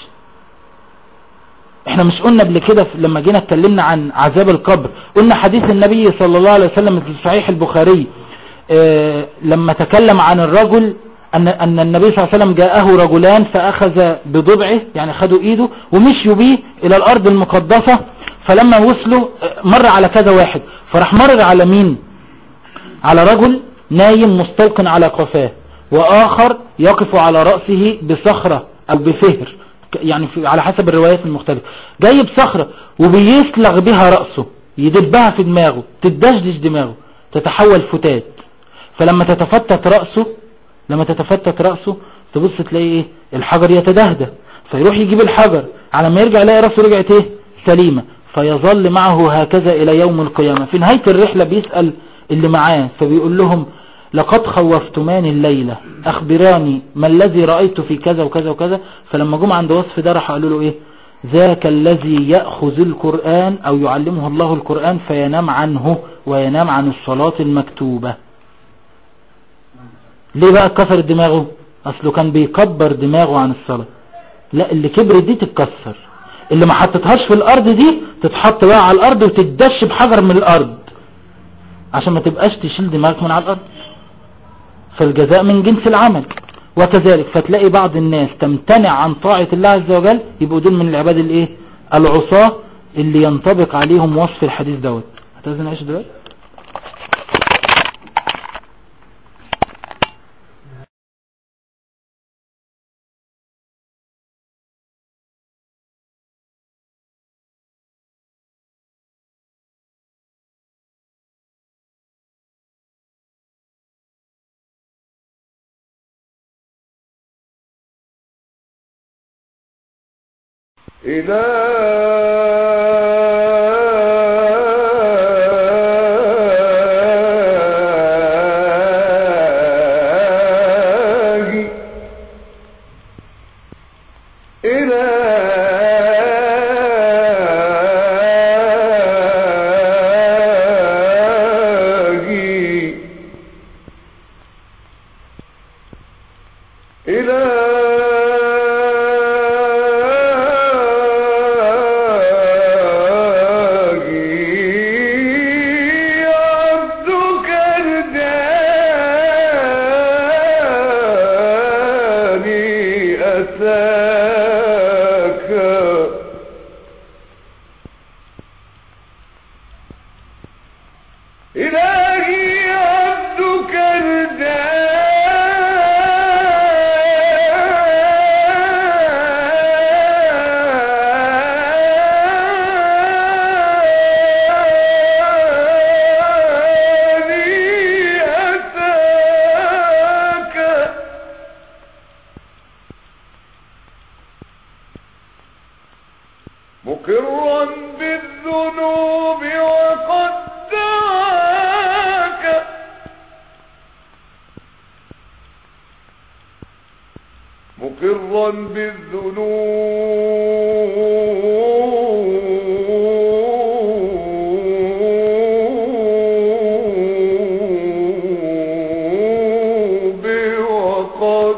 احنا مش قلنا قبل كده في- لما جينا اتكلمنا عن عذاب القبر قلنا حديث النبي صلى الله عليه وسلم في صحيح البخاري اه لما تكلم عن الرجل أن, أن النبي صلى الله عليه وسلم جاءه رجلان فأخذ بضبعه يعني خدوا إيده ومشيوا بيه إلى الأرض المقدسة فلما وصلوا مر على كذا واحد فراح مر على مين على رجل نايم مستلقن على قفاه وآخر يقف على رأسه بصخرة أو بفهر يعني في على حسب الروايات المختلفة جاي بصخرة وبيسلغ بها رأسه يدبها في دماغه تدشدش دماغه تتحول فتات فلما تتفتت رأسه لما تتفتت رأسه تبص تلاقي ايه الحجر يتدهدى فيروح يجيب الحجر على ما يرجع يلاقي رأسه رجعت ايه سليمة فيظل معه هكذا الى يوم القيامة في نهاية الرحلة بيسأل اللي معاه فبيقول لهم لقد خوفتماني الليلة اخبراني ما الذي رأيت في كذا وكذا وكذا فلما جم عند وصف ده راح قالوا له ايه ذاك الذي يأخذ القرآن او يعلمه الله القرآن فينام عنه وينام عن الصلاة المكتوبة ليه بقى اتكسرت دماغه اصله كان بيكبر دماغه عن الصلاة لا اللي كبرت دي تتكسر اللي ما حطتهاش في الارض دي تتحط بقى على الارض وتدش بحجر من الارض عشان ما تبقاش تشيل دماغك من على الارض فالجزاء من جنس العمل وكذلك فتلاقي بعض الناس تمتنع عن طاعة الله عز وجل يبقوا دول من العباد الايه العصاة اللي ينطبق عليهم وصف الحديث دوت هتأذن ايش دلوقتي إلهي إلهي إلهي عبدك الجاني أتاك إلهي عبدك الجاني أتاك مقرا بالذنوب وقد دعاك مقرا بالذنوب وقد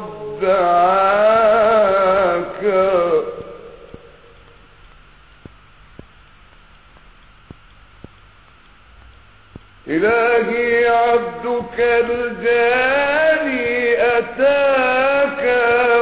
دعاك إلهي عبدك الجاني أتاك